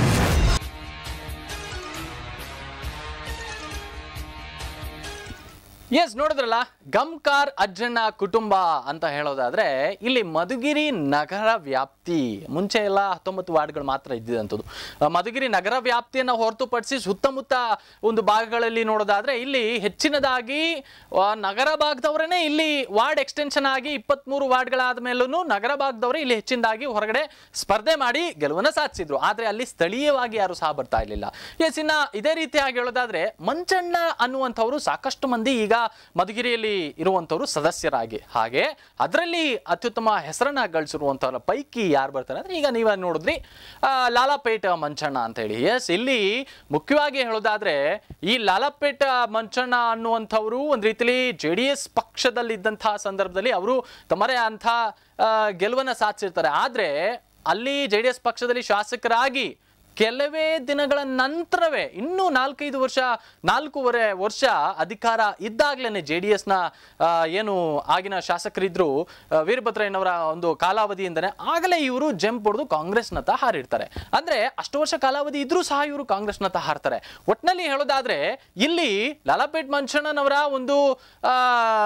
ಎಸ್ ನೋಡಿದ್ರಲ್ಲ ಗಮ್ಕಾರ್ ಅಜ್ಜಣ್ಣ ಕುಟುಂಬ ಅಂತ ಹೇಳೋದಾದ್ರೆ ಇಲ್ಲಿ ಮಧುಗಿರಿ ನಗರ ವ್ಯಾಪ್ತಿ ಮುಂಚೆ ಎಲ್ಲ ಹತ್ತೊಂಬತ್ತು ವಾರ್ಡ್ಗಳು ಮಾತ್ರ ಇದ್ದಿದಂಥದ್ದು ಆ, ಮಧುಗಿರಿ ನಗರ ವ್ಯಾಪ್ತಿಯನ್ನು ಹೊರತುಪಡಿಸಿ ಸುತ್ತಮುತ್ತ ಒಂದು ಭಾಗಗಳಲ್ಲಿ ನೋಡೋದಾದ್ರೆ ಇಲ್ಲಿ ಹೆಚ್ಚಿನದಾಗಿ ಆ, ನಗರ ಭಾಗದವರೇ ಇಲ್ಲಿ ವಾರ್ಡ್ ಎಕ್ಸ್ಟೆನ್ಷನ್ ಆಗಿ ಇಪ್ಪತ್ಮೂರು ವಾರ್ಡ್ಗಳಾದ ಮೇಲೂ ನಗರ ಭಾಗದವರೇ ಇಲ್ಲಿ ಹೆಚ್ಚಿನದಾಗಿ ಹೊರಗಡೆ ಸ್ಪರ್ಧೆ ಮಾಡಿ ಗೆಲುವನ್ನು ಸಾಧಿಸಿದ್ರು ಆದ್ರೆ ಅಲ್ಲಿ ಸ್ಥಳೀಯವಾಗಿ ಯಾರು ಸಹ ಬರ್ತಾ ಇರಲಿಲ್ಲ ಎಸ್ ಇನ್ನ ಇದೇ ರೀತಿಯಾಗಿ ಹೇಳೋದಾದ್ರೆ ಮಂಚಣ್ಣ ಅನ್ನುವಂಥವ್ರು ಸಾಕಷ್ಟು ಮಂದಿ ಈಗ ಮಧುಗಿರಿಯಲ್ಲಿ ಇರುವಂಥವ್ರು ಸದಸ್ಯರಾಗಿ ಹಾಗೆ ಅದರಲ್ಲಿ ಅತ್ಯುತ್ತಮ ಹೆಸರನ್ನ ಗಳಿಸಿರುವಂಥವ್ರ ಪೈಕಿ ಯಾರು ಬರ್ತಾರೆ ಅಂದ್ರೆ ಈಗ ನೀವೇ ನೋಡಿದ್ರಿ ಆ, ಲಾಲಾಪೇಟ ಮಂಚಣ್ಣ ಅಂತ ಹೇಳಿ ಎಸ್ ಇಲ್ಲಿ ಮುಖ್ಯವಾಗಿ ಹೇಳೋದಾದ್ರೆ ಈ ಲಾಲಾಪೇಟ ಮಂಚಣ್ಣ ಅನ್ನುವಂಥವ್ರು ಒಂದು ರೀತಿಲಿ ಜೆ ಡಿ ಎಸ್ ಪಕ್ಷದಲ್ಲಿದ್ದಂತಹ ಸಂದರ್ಭದಲ್ಲಿ ಅವರು ತಮ್ಮದೇ ಅಂಥ ಆ, ಗೆಲುವನ್ನ ಸಾಧಿಸಿರ್ತಾರೆ ಆದ್ರೆ ಅಲ್ಲಿ ಜೆ ಡಿ ಎಸ್ ಪಕ್ಷದಲ್ಲಿ ಶಾಸಕರಾಗಿ ಕೆಲವೇ ದಿನಗಳ ನಂತರವೇ ಇನ್ನೂ ನಾಲ್ಕೈದು ವರ್ಷ ನಾಲ್ಕೂವರೆ ವರ್ಷ ಅಧಿಕಾರ ಇದ್ದಾಗಲೇ ಜೆ ಡಿ ಎಸ್ನ ಏನು ಆಗಿನ ಶಾಸಕರಿದ್ರು ಆ, ವೀರಭದ್ರಯ್ಯನವರ ಒಂದು ಕಾಲಾವಧಿಯಿಂದನೇ ಆಗಲೇ ಇವರು ಜಂಪ್ ಹೊಡೆದು ಕಾಂಗ್ರೆಸ್ನತ್ತ ಹಾರಿರ್ತಾರೆ ಅಂದ್ರೆ ಅಷ್ಟು ವರ್ಷ ಕಾಲಾವಧಿ ಇದ್ರೂ ಸಹ ಇವರು ಕಾಂಗ್ರೆಸ್ನತ್ತ ಹಾರ್ತಾರೆ ಒಟ್ನಲ್ಲಿ ಹೇಳೋದಾದ್ರೆ ಇಲ್ಲಿ ಲಾಲಾಪೇಟ್ ಮಂಚಣ್ಣನವರ ಒಂದು ಆ,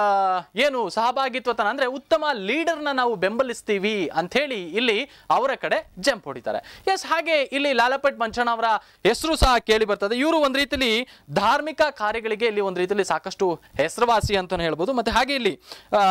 ಏನು ಸಹಭಾಗಿತ್ವತನ ಅಂದ್ರೆ ಉತ್ತಮ ಲೀಡರ್ನ ನಾವು ಬೆಂಬಲಿಸ್ತೀವಿ ಅಂಥೇಳಿ ಇಲ್ಲಿ ಅವರ ಕಡೆ ಜಂಪ್ ಹೊಡಿತಾರೆ ಎಸ್ ಹಾಗೆ ಇಲ್ಲಿ ಲಾಲಾಪೇಟ್ ಮಂಚಣ್ಣ ಅವರ ಹೆಸರು ಸಹ ಕೇಳಿ ಬರ್ತದೆ ಇವರು ಒಂದು ರೀತಿಲಿ ಧಾರ್ಮಿಕ ಕಾರ್ಯಗಳಿಗೆ ಇಲ್ಲಿ ಒಂದು ರೀತಿಲಿ ಸಾಕಷ್ಟು ಹೆಸರುವಾಸಿ ಅಂತಾನೆ ಹೇಳ್ಬೋದು ಮತ್ತೆ ಹಾಗೆ ಇಲ್ಲಿ ಆ,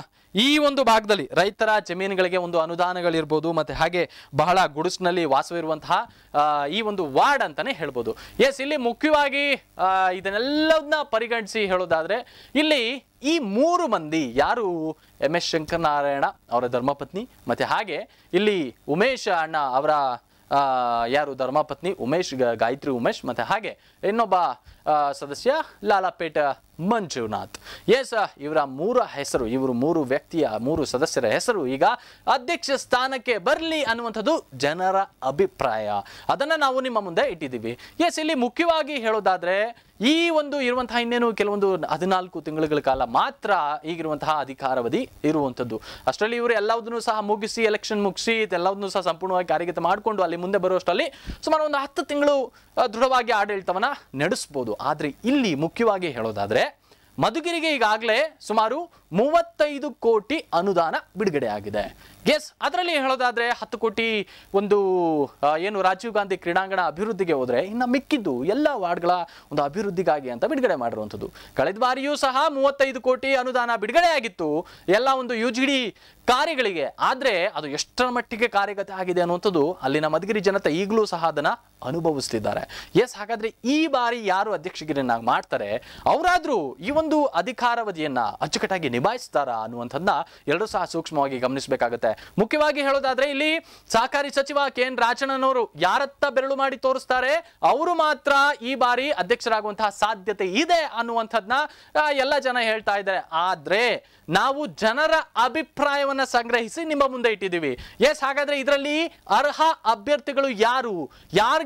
ಈ ಒಂದು ಭಾಗದಲ್ಲಿ ರೈತರ ಜಮೀನುಗಳಿಗೆ ಒಂದು ಅನುದಾನಗಳಿರ್ಬೋದು ಮತ್ತೆ ಹಾಗೆ ಬಹಳ ಗುಡಿಸಿನಲ್ಲಿ ವಾಸವಿರುವಂತಹ ಆ, ಈ ಒಂದು ವಾರ್ಡ್ ಅಂತಾನೆ ಹೇಳ್ಬೋದು ಎಸ್ ಇಲ್ಲಿ ಮುಖ್ಯವಾಗಿ ಆ, ಇದನ್ನೆಲ್ಲದನ್ನ ಪರಿಗಣಿಸಿ ಹೇಳೋದಾದ್ರೆ ಇಲ್ಲಿ ಈ ಮೂರು ಮಂದಿ ಯಾರು ಎಂ ಎಸ್ ಶಂಕರನಾರಾಯಣ ಅವರ ಧರ್ಮಪತ್ನಿ ಮತ್ತೆ ಹಾಗೆ ಇಲ್ಲಿ ಉಮೇಶ್ ಅಣ್ಣ ಅವರ ಆ, ಯಾರು ಧರ್ಮಪತ್ನಿ ಉಮೇಶ್ ಗ- ಗಾಯತ್ರಿ ಉಮೇಶ್ ಮತ್ತೆ ಹಾಗೆ ಇನ್ನೊಬ್ಬ ಆ, ಸದಸ್ಯ ಲಾಲಾಪೇಟ ಮಂಜುನಾಥ್ ಎಸ್ ಇವರ ಮೂರ ಹೆಸರು ಇವರು ಮೂರು ವ್ಯಕ್ತಿಯ ಮೂರು ಸದಸ್ಯರ ಹೆಸರು ಈಗ ಅಧ್ಯಕ್ಷ ಸ್ಥಾನಕ್ಕೆ ಬರಲಿ ಅನ್ನುವಂಥದ್ದು ಜನರ ಅಭಿಪ್ರಾಯ ಅದನ್ನ ನಾವು ನಿಮ್ಮ ಮುಂದೆ ಇಟ್ಟಿದ್ದೀವಿ ಎಸ್ ಇಲ್ಲಿ ಮುಖ್ಯವಾಗಿ ಹೇಳೋದಾದ್ರೆ ಈ ಒಂದು ಇರುವಂತಹ ಇನ್ನೇನು ಕೆಲವೊಂದು ಹದಿನಾಲ್ಕು ತಿಂಗಳುಗಳ ಕಾಲ ಮಾತ್ರ ಈಗಿರುವಂತಹ ಅಧಿಕಾರಾವಧಿ ಇರುವಂಥದ್ದು ಅಷ್ಟರಲ್ಲಿ ಇವರು ಎಲ್ಲವುದನ್ನು ಸಹ ಮುಗಿಸಿ ಎಲೆಕ್ಷನ್ ಮುಗಿಸಿ ಇದೆಲ್ಲವನ್ನೂ ಸಹ ಸಂಪೂರ್ಣವಾಗಿ ಕಾರ್ಯಗತ ಮಾಡಿಕೊಂಡು ಅಲ್ಲಿ ಮುಂದೆ ಬರುವಷ್ಟರಲ್ಲಿ ಸುಮಾರು ಒಂದು ಹತ್ತು ತಿಂಗಳು ಆ, ದೃಢವಾಗಿ ಆಡಳಿತವನ್ನ ನಡೆಸ್ಬೋದು ಆದ್ರೆ ಇಲ್ಲಿ ಮುಖ್ಯವಾಗಿ ಹೇಳೋದಾದ್ರೆ ಮಧುಗಿರಿಗೆ ಈಗಾಗಲೇ ಸುಮಾರು ಮೂವತ್ತೈದು ಕೋಟಿ ಅನುದಾನ ಬಿಡುಗಡೆ ಆಗಿದೆ ಗೆಸ್ ಅದರಲ್ಲಿ ಹೇಳೋದಾದ್ರೆ ಹತ್ತು ಕೋಟಿ ಒಂದು ಆ, ಏನು ರಾಜೀವ್ ಗಾಂಧಿ ಕ್ರೀಡಾಂಗಣ ಅಭಿವೃದ್ಧಿಗೆ ಹೋದ್ರೆ ಇನ್ನು ಮಿಕ್ಕಿದ್ದು ಎಲ್ಲ ವಾರ್ಡ್ಗಳ ಒಂದು ಅಭಿವೃದ್ಧಿಗಾಗಿ ಅಂತ ಬಿಡುಗಡೆ ಮಾಡಿರುವಂಥದ್ದು ಕಳೆದ ಬಾರಿಯೂ ಸಹ ಮೂವತ್ತೈದು ಕೋಟಿ ಅನುದಾನ ಬಿಡುಗಡೆ ಆಗಿತ್ತು ಎಲ್ಲ ಒಂದು ಯು ಜಿ ಡಿ ಕಾರ್ಯಗಳಿಗೆ ಆದ್ರೆ ಅದು ಎಷ್ಟರ ಮಟ್ಟಿಗೆ ಕಾರ್ಯಗತ ಆಗಿದೆ ಅನ್ನುವಂಥದ್ದು ಅಲ್ಲಿನ ಮಧುಗಿರಿ ಜನತೆ ಈಗಲೂ ಸಹ ಅದನ್ನ ಅನುಭವಿಸ್ತಿದ್ದಾರೆ ಎಸ್ ಹಾಗಾದ್ರೆ ಈ ಬಾರಿ ಯಾರು ಅಧ್ಯಕ್ಷಗಿರಿಯನ್ನಾಗಿ ಮಾಡ್ತಾರೆ ಅವರಾದ್ರೂ ಈ ಒಂದು ಅಧಿಕಾರಾವಧಿಯನ್ನ ಅಚ್ಚುಕಟ್ಟಾಗಿ ನಿಭಾಯಿಸ್ತಾರಾ ಅನ್ನುವಂಥದ್ದನ್ನ ಎಲ್ಲರೂ ಸಹ ಸೂಕ್ಷ್ಮವಾಗಿ ಗಮನಿಸಬೇಕಾಗುತ್ತೆ ಮುಖ್ಯವಾಗಿ ಹೇಳೋದಾದ್ರೆ ಇಲ್ಲಿ ಸಹಕಾರಿ ಸಚಿವ ಕೆ ಎನ್ ರಾಜಣ್ಣನವರು ಯಾರತ್ತ ಬೆರಳು ಮಾಡಿ ತೋರಿಸ್ತಾರೆ ಅವರು ಮಾತ್ರ ಈ ಬಾರಿ ಅಧ್ಯಕ್ಷರಾಗುವಂತಹ ಸಾಧ್ಯತೆ ಇದೆ ಅನ್ನುವಂಥದ್ದನ್ನ ಆ, ಎಲ್ಲ ಜನ ಹೇಳ್ತಾ ಇದ್ದಾರೆ ಆದ್ರೆ ನಾವು ಜನರ ಅಭಿಪ್ರಾಯವನ್ನ ಸಂಗ್ರಹಿಸಿ ನಿಮ್ಮ ಮುಂದೆ ಇಟ್ಟಿದ್ದೀವಿ ಎಸ್ ಹಾಗಾದ್ರೆ ಇದರಲ್ಲಿ ಅರ್ಹ ಅಭ್ಯರ್ಥಿಗಳು ಯಾರು ಯಾರಿಗೆ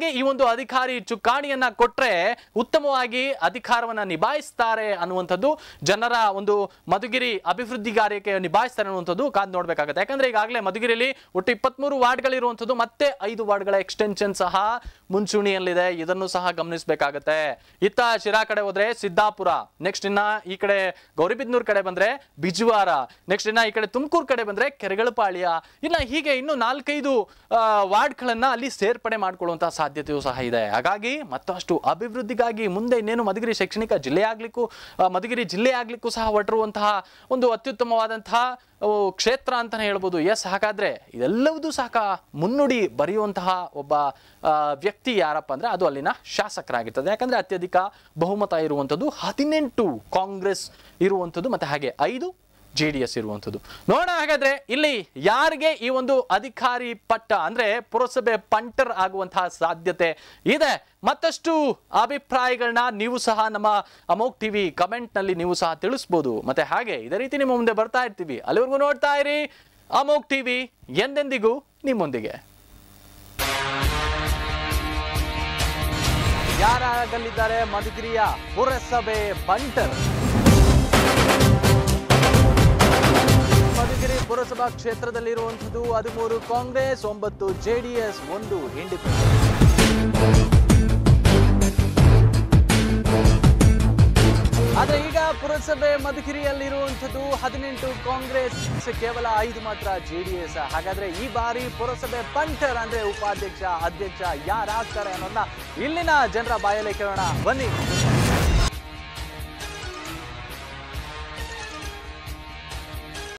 ಯಾರಿಗೆ ಈ ಒಂದು ಅಧಿಕಾರಿ ಚುಕ್ಕಾಣಿಯನ್ನ ಕೊಟ್ರೆ ಉತ್ತಮವಾಗಿ ಅಧಿಕಾರವನ್ನ ನಿಭಾಯಿಸ್ತಾರೆ ಅನ್ನುವಂಥದ್ದು ಜನರ ಒಂದು ಮಧುಗಿರಿ ಅಭಿವೃದ್ಧಿ ಕಾರ್ಯಕ್ಕೆ ನಿಭಾಯಿಸ್ತಾರೆ ಅನ್ನುವಂಥದ್ದು ಕಾದ್ ನೋಡ್ಬೇಕಾಗುತ್ತೆ ಯಾಕಂದ್ರೆ ಈಗಾಗಲೇ ಮಧುಗಿರಿಯಲ್ಲಿ ಒಟ್ಟು ಇಪ್ಪತ್ಮೂರು ವಾರ್ಡ್ಗಳಿರುವಂಥದ್ದು ಮತ್ತೆ ಐದು ವಾರ್ಡ್ಗಳ ಎಕ್ಸ್ಟೆನ್ಷನ್ ಸಹ ಮುಂಚೂಣಿಯಲ್ಲಿದೆ ಇದನ್ನು ಸಹ ಗಮನಿಸಬೇಕಾಗತ್ತೆ ಇತ್ತ ಶಿರಾ ಕಡೆ ಹೋದ್ರೆ ಸಿದ್ದಾಪುರ ನೆಕ್ಸ್ಟ್ ಇನ್ನ ಈ ಕಡೆ ಗೌರಿಬಿದ್ನೂರ್ ಕಡೆ ಬಂದ್ರೆ ಬಿಜುವಾರ ನೆಕ್ಸ್ಟ್ ಇನ್ನ ಈ ಕಡೆ ತುಮಕೂರು ಕಡೆ ಬಂದ್ರೆ ಕೆರೆಗಳಪಾಳ್ಯ ಇನ್ನ ಹೀಗೆ ಇನ್ನು ನಾಲ್ಕೈದು ಆ, ವಾರ್ಡ್ಗಳನ್ನ ಅಲ್ಲಿ ಸೇರ್ಪಡೆ ಮಾಡ್ಕೊಳ್ಳುವಂತಹ ಸಾಧ್ಯತೆಯೂ ಸಹ ಇದೆ ಹಾಗಾಗಿ ಮತ್ತಷ್ಟು ಅಭಿವೃದ್ಧಿಗಾಗಿ ಮುಂದೆ ಇನ್ನೇನು ಮಧುಗಿರಿ ಶೈಕ್ಷಣಿಕ ಜಿಲ್ಲೆ ಆಗ್ಲಿಕ್ಕೂ ಆ, ಮಧುಗಿರಿ ಜಿಲ್ಲೆ ಆಗ್ಲಿಕ್ಕೂ ಸಹ ಹೊರಟಿರುವಂತಹ ಒಂದು ಅತ್ಯುತ್ತಮವಾದಂತಹ ಆ, ಕ್ಷೇತ್ರ ಅಂತಾನೆ ಹೇಳ್ಬೋದು ಎಸ್ ಹಾಗಾದ್ರೆ ಇದೆಲ್ಲವೂ ಸಾಕ ಮುನ್ನುಡಿ ಬರೆಯುವಂತಹ ಒಬ್ಬ ಆ, ವ್ಯಕ್ತಿ ಯಾರಪ್ಪ ಅಂದ್ರೆ ಅದು ಅಲ್ಲಿನ ಶಾಸಕರಾಗಿರ್ತದೆ ಯಾಕಂದ್ರೆ ಅತ್ಯಧಿಕ ಬಹುಮತ ಇರುವಂಥದ್ದು ಹದಿನೆಂಟು ಕಾಂಗ್ರೆಸ್ ಇರುವಂಥದ್ದು ಮತ್ತೆ ಹಾಗೆ ಐದು ಜೆ ಡಿ ಎಸ್ ಇರುವಂಥದ್ದು ನೋಡೋಣ ಹಾಗಾದ್ರೆ ಇಲ್ಲಿ ಯಾರಿಗೆ ಈ ಒಂದು ಅಧಿಕಾರಿ ಪಟ್ಟ ಅಂದ್ರೆ ಪುರಸಭೆ ಪಂಟರ್ ಆಗುವಂತಹ ಸಾಧ್ಯತೆ ಇದೆ ಮತ್ತಷ್ಟು ಅಭಿಪ್ರಾಯಗಳನ್ನ ನೀವು ಸಹ ನಮ್ಮ ಅಮೋಕ್ ಟಿವಿ ಕಮೆಂಟ್ ನಲ್ಲಿ ನೀವು ಸಹ ತಿಳಿಸ್ಬೋದು ಮತ್ತೆ ಹಾಗೆ ಇದೇ ರೀತಿ ನಿಮ್ಮ ಮುಂದೆ ಬರ್ತಾ ಇರ್ತೀವಿ ಅಲ್ಲಿವರೆಗೂ ನೋಡ್ತಾ ಇರಿ ಅಮೋಕ್ ಟಿವಿ ಎಂದೆಂದಿಗೂ ನಿಮ್ಮೊಂದಿಗೆ ಯಾರಾಗಲಿದ್ದಾರೆ ಮಧುಗಿರಿಯ ಪುರಸಭೆ ಬಂಟರ್ ಮಧುಗಿರಿ ಪುರಸಭಾ ಕ್ಷೇತ್ರದಲ್ಲಿರುವಂಥದ್ದು ಹದಿಮೂರು ಕಾಂಗ್ರೆಸ್ ಒಂಬತ್ತು ಜೆಡಿಎಸ್ ಒಂದು ಇಂಡಿಪೆಂಡೆಂಟ್ ಆದ್ರೆ ಈಗ ಪುರಸಭೆ ಮಧುಗಿರಿಯಲ್ಲಿರುವಂಥದ್ದು ಹದಿನೆಂಟು ಕಾಂಗ್ರೆಸ್ ಕೇವಲ ಐದು ಮಾತ್ರ ಜೆಡಿಎಸ್ ಹಾಗಾದ್ರೆ ಈ ಬಾರಿ ಪುರಸಭೆ ಪಂಟರ್ ಅಂದ್ರೆ ಉಪಾಧ್ಯಕ್ಷ ಅಧ್ಯಕ್ಷ ಯಾರಾಗ್ತಾರೆ ಅನ್ನೋದನ್ನ ಇಲ್ಲಿನ ಜನರ ಬಾಯಲ್ಲೇ ಕೇಳೋಣ ಬನ್ನಿ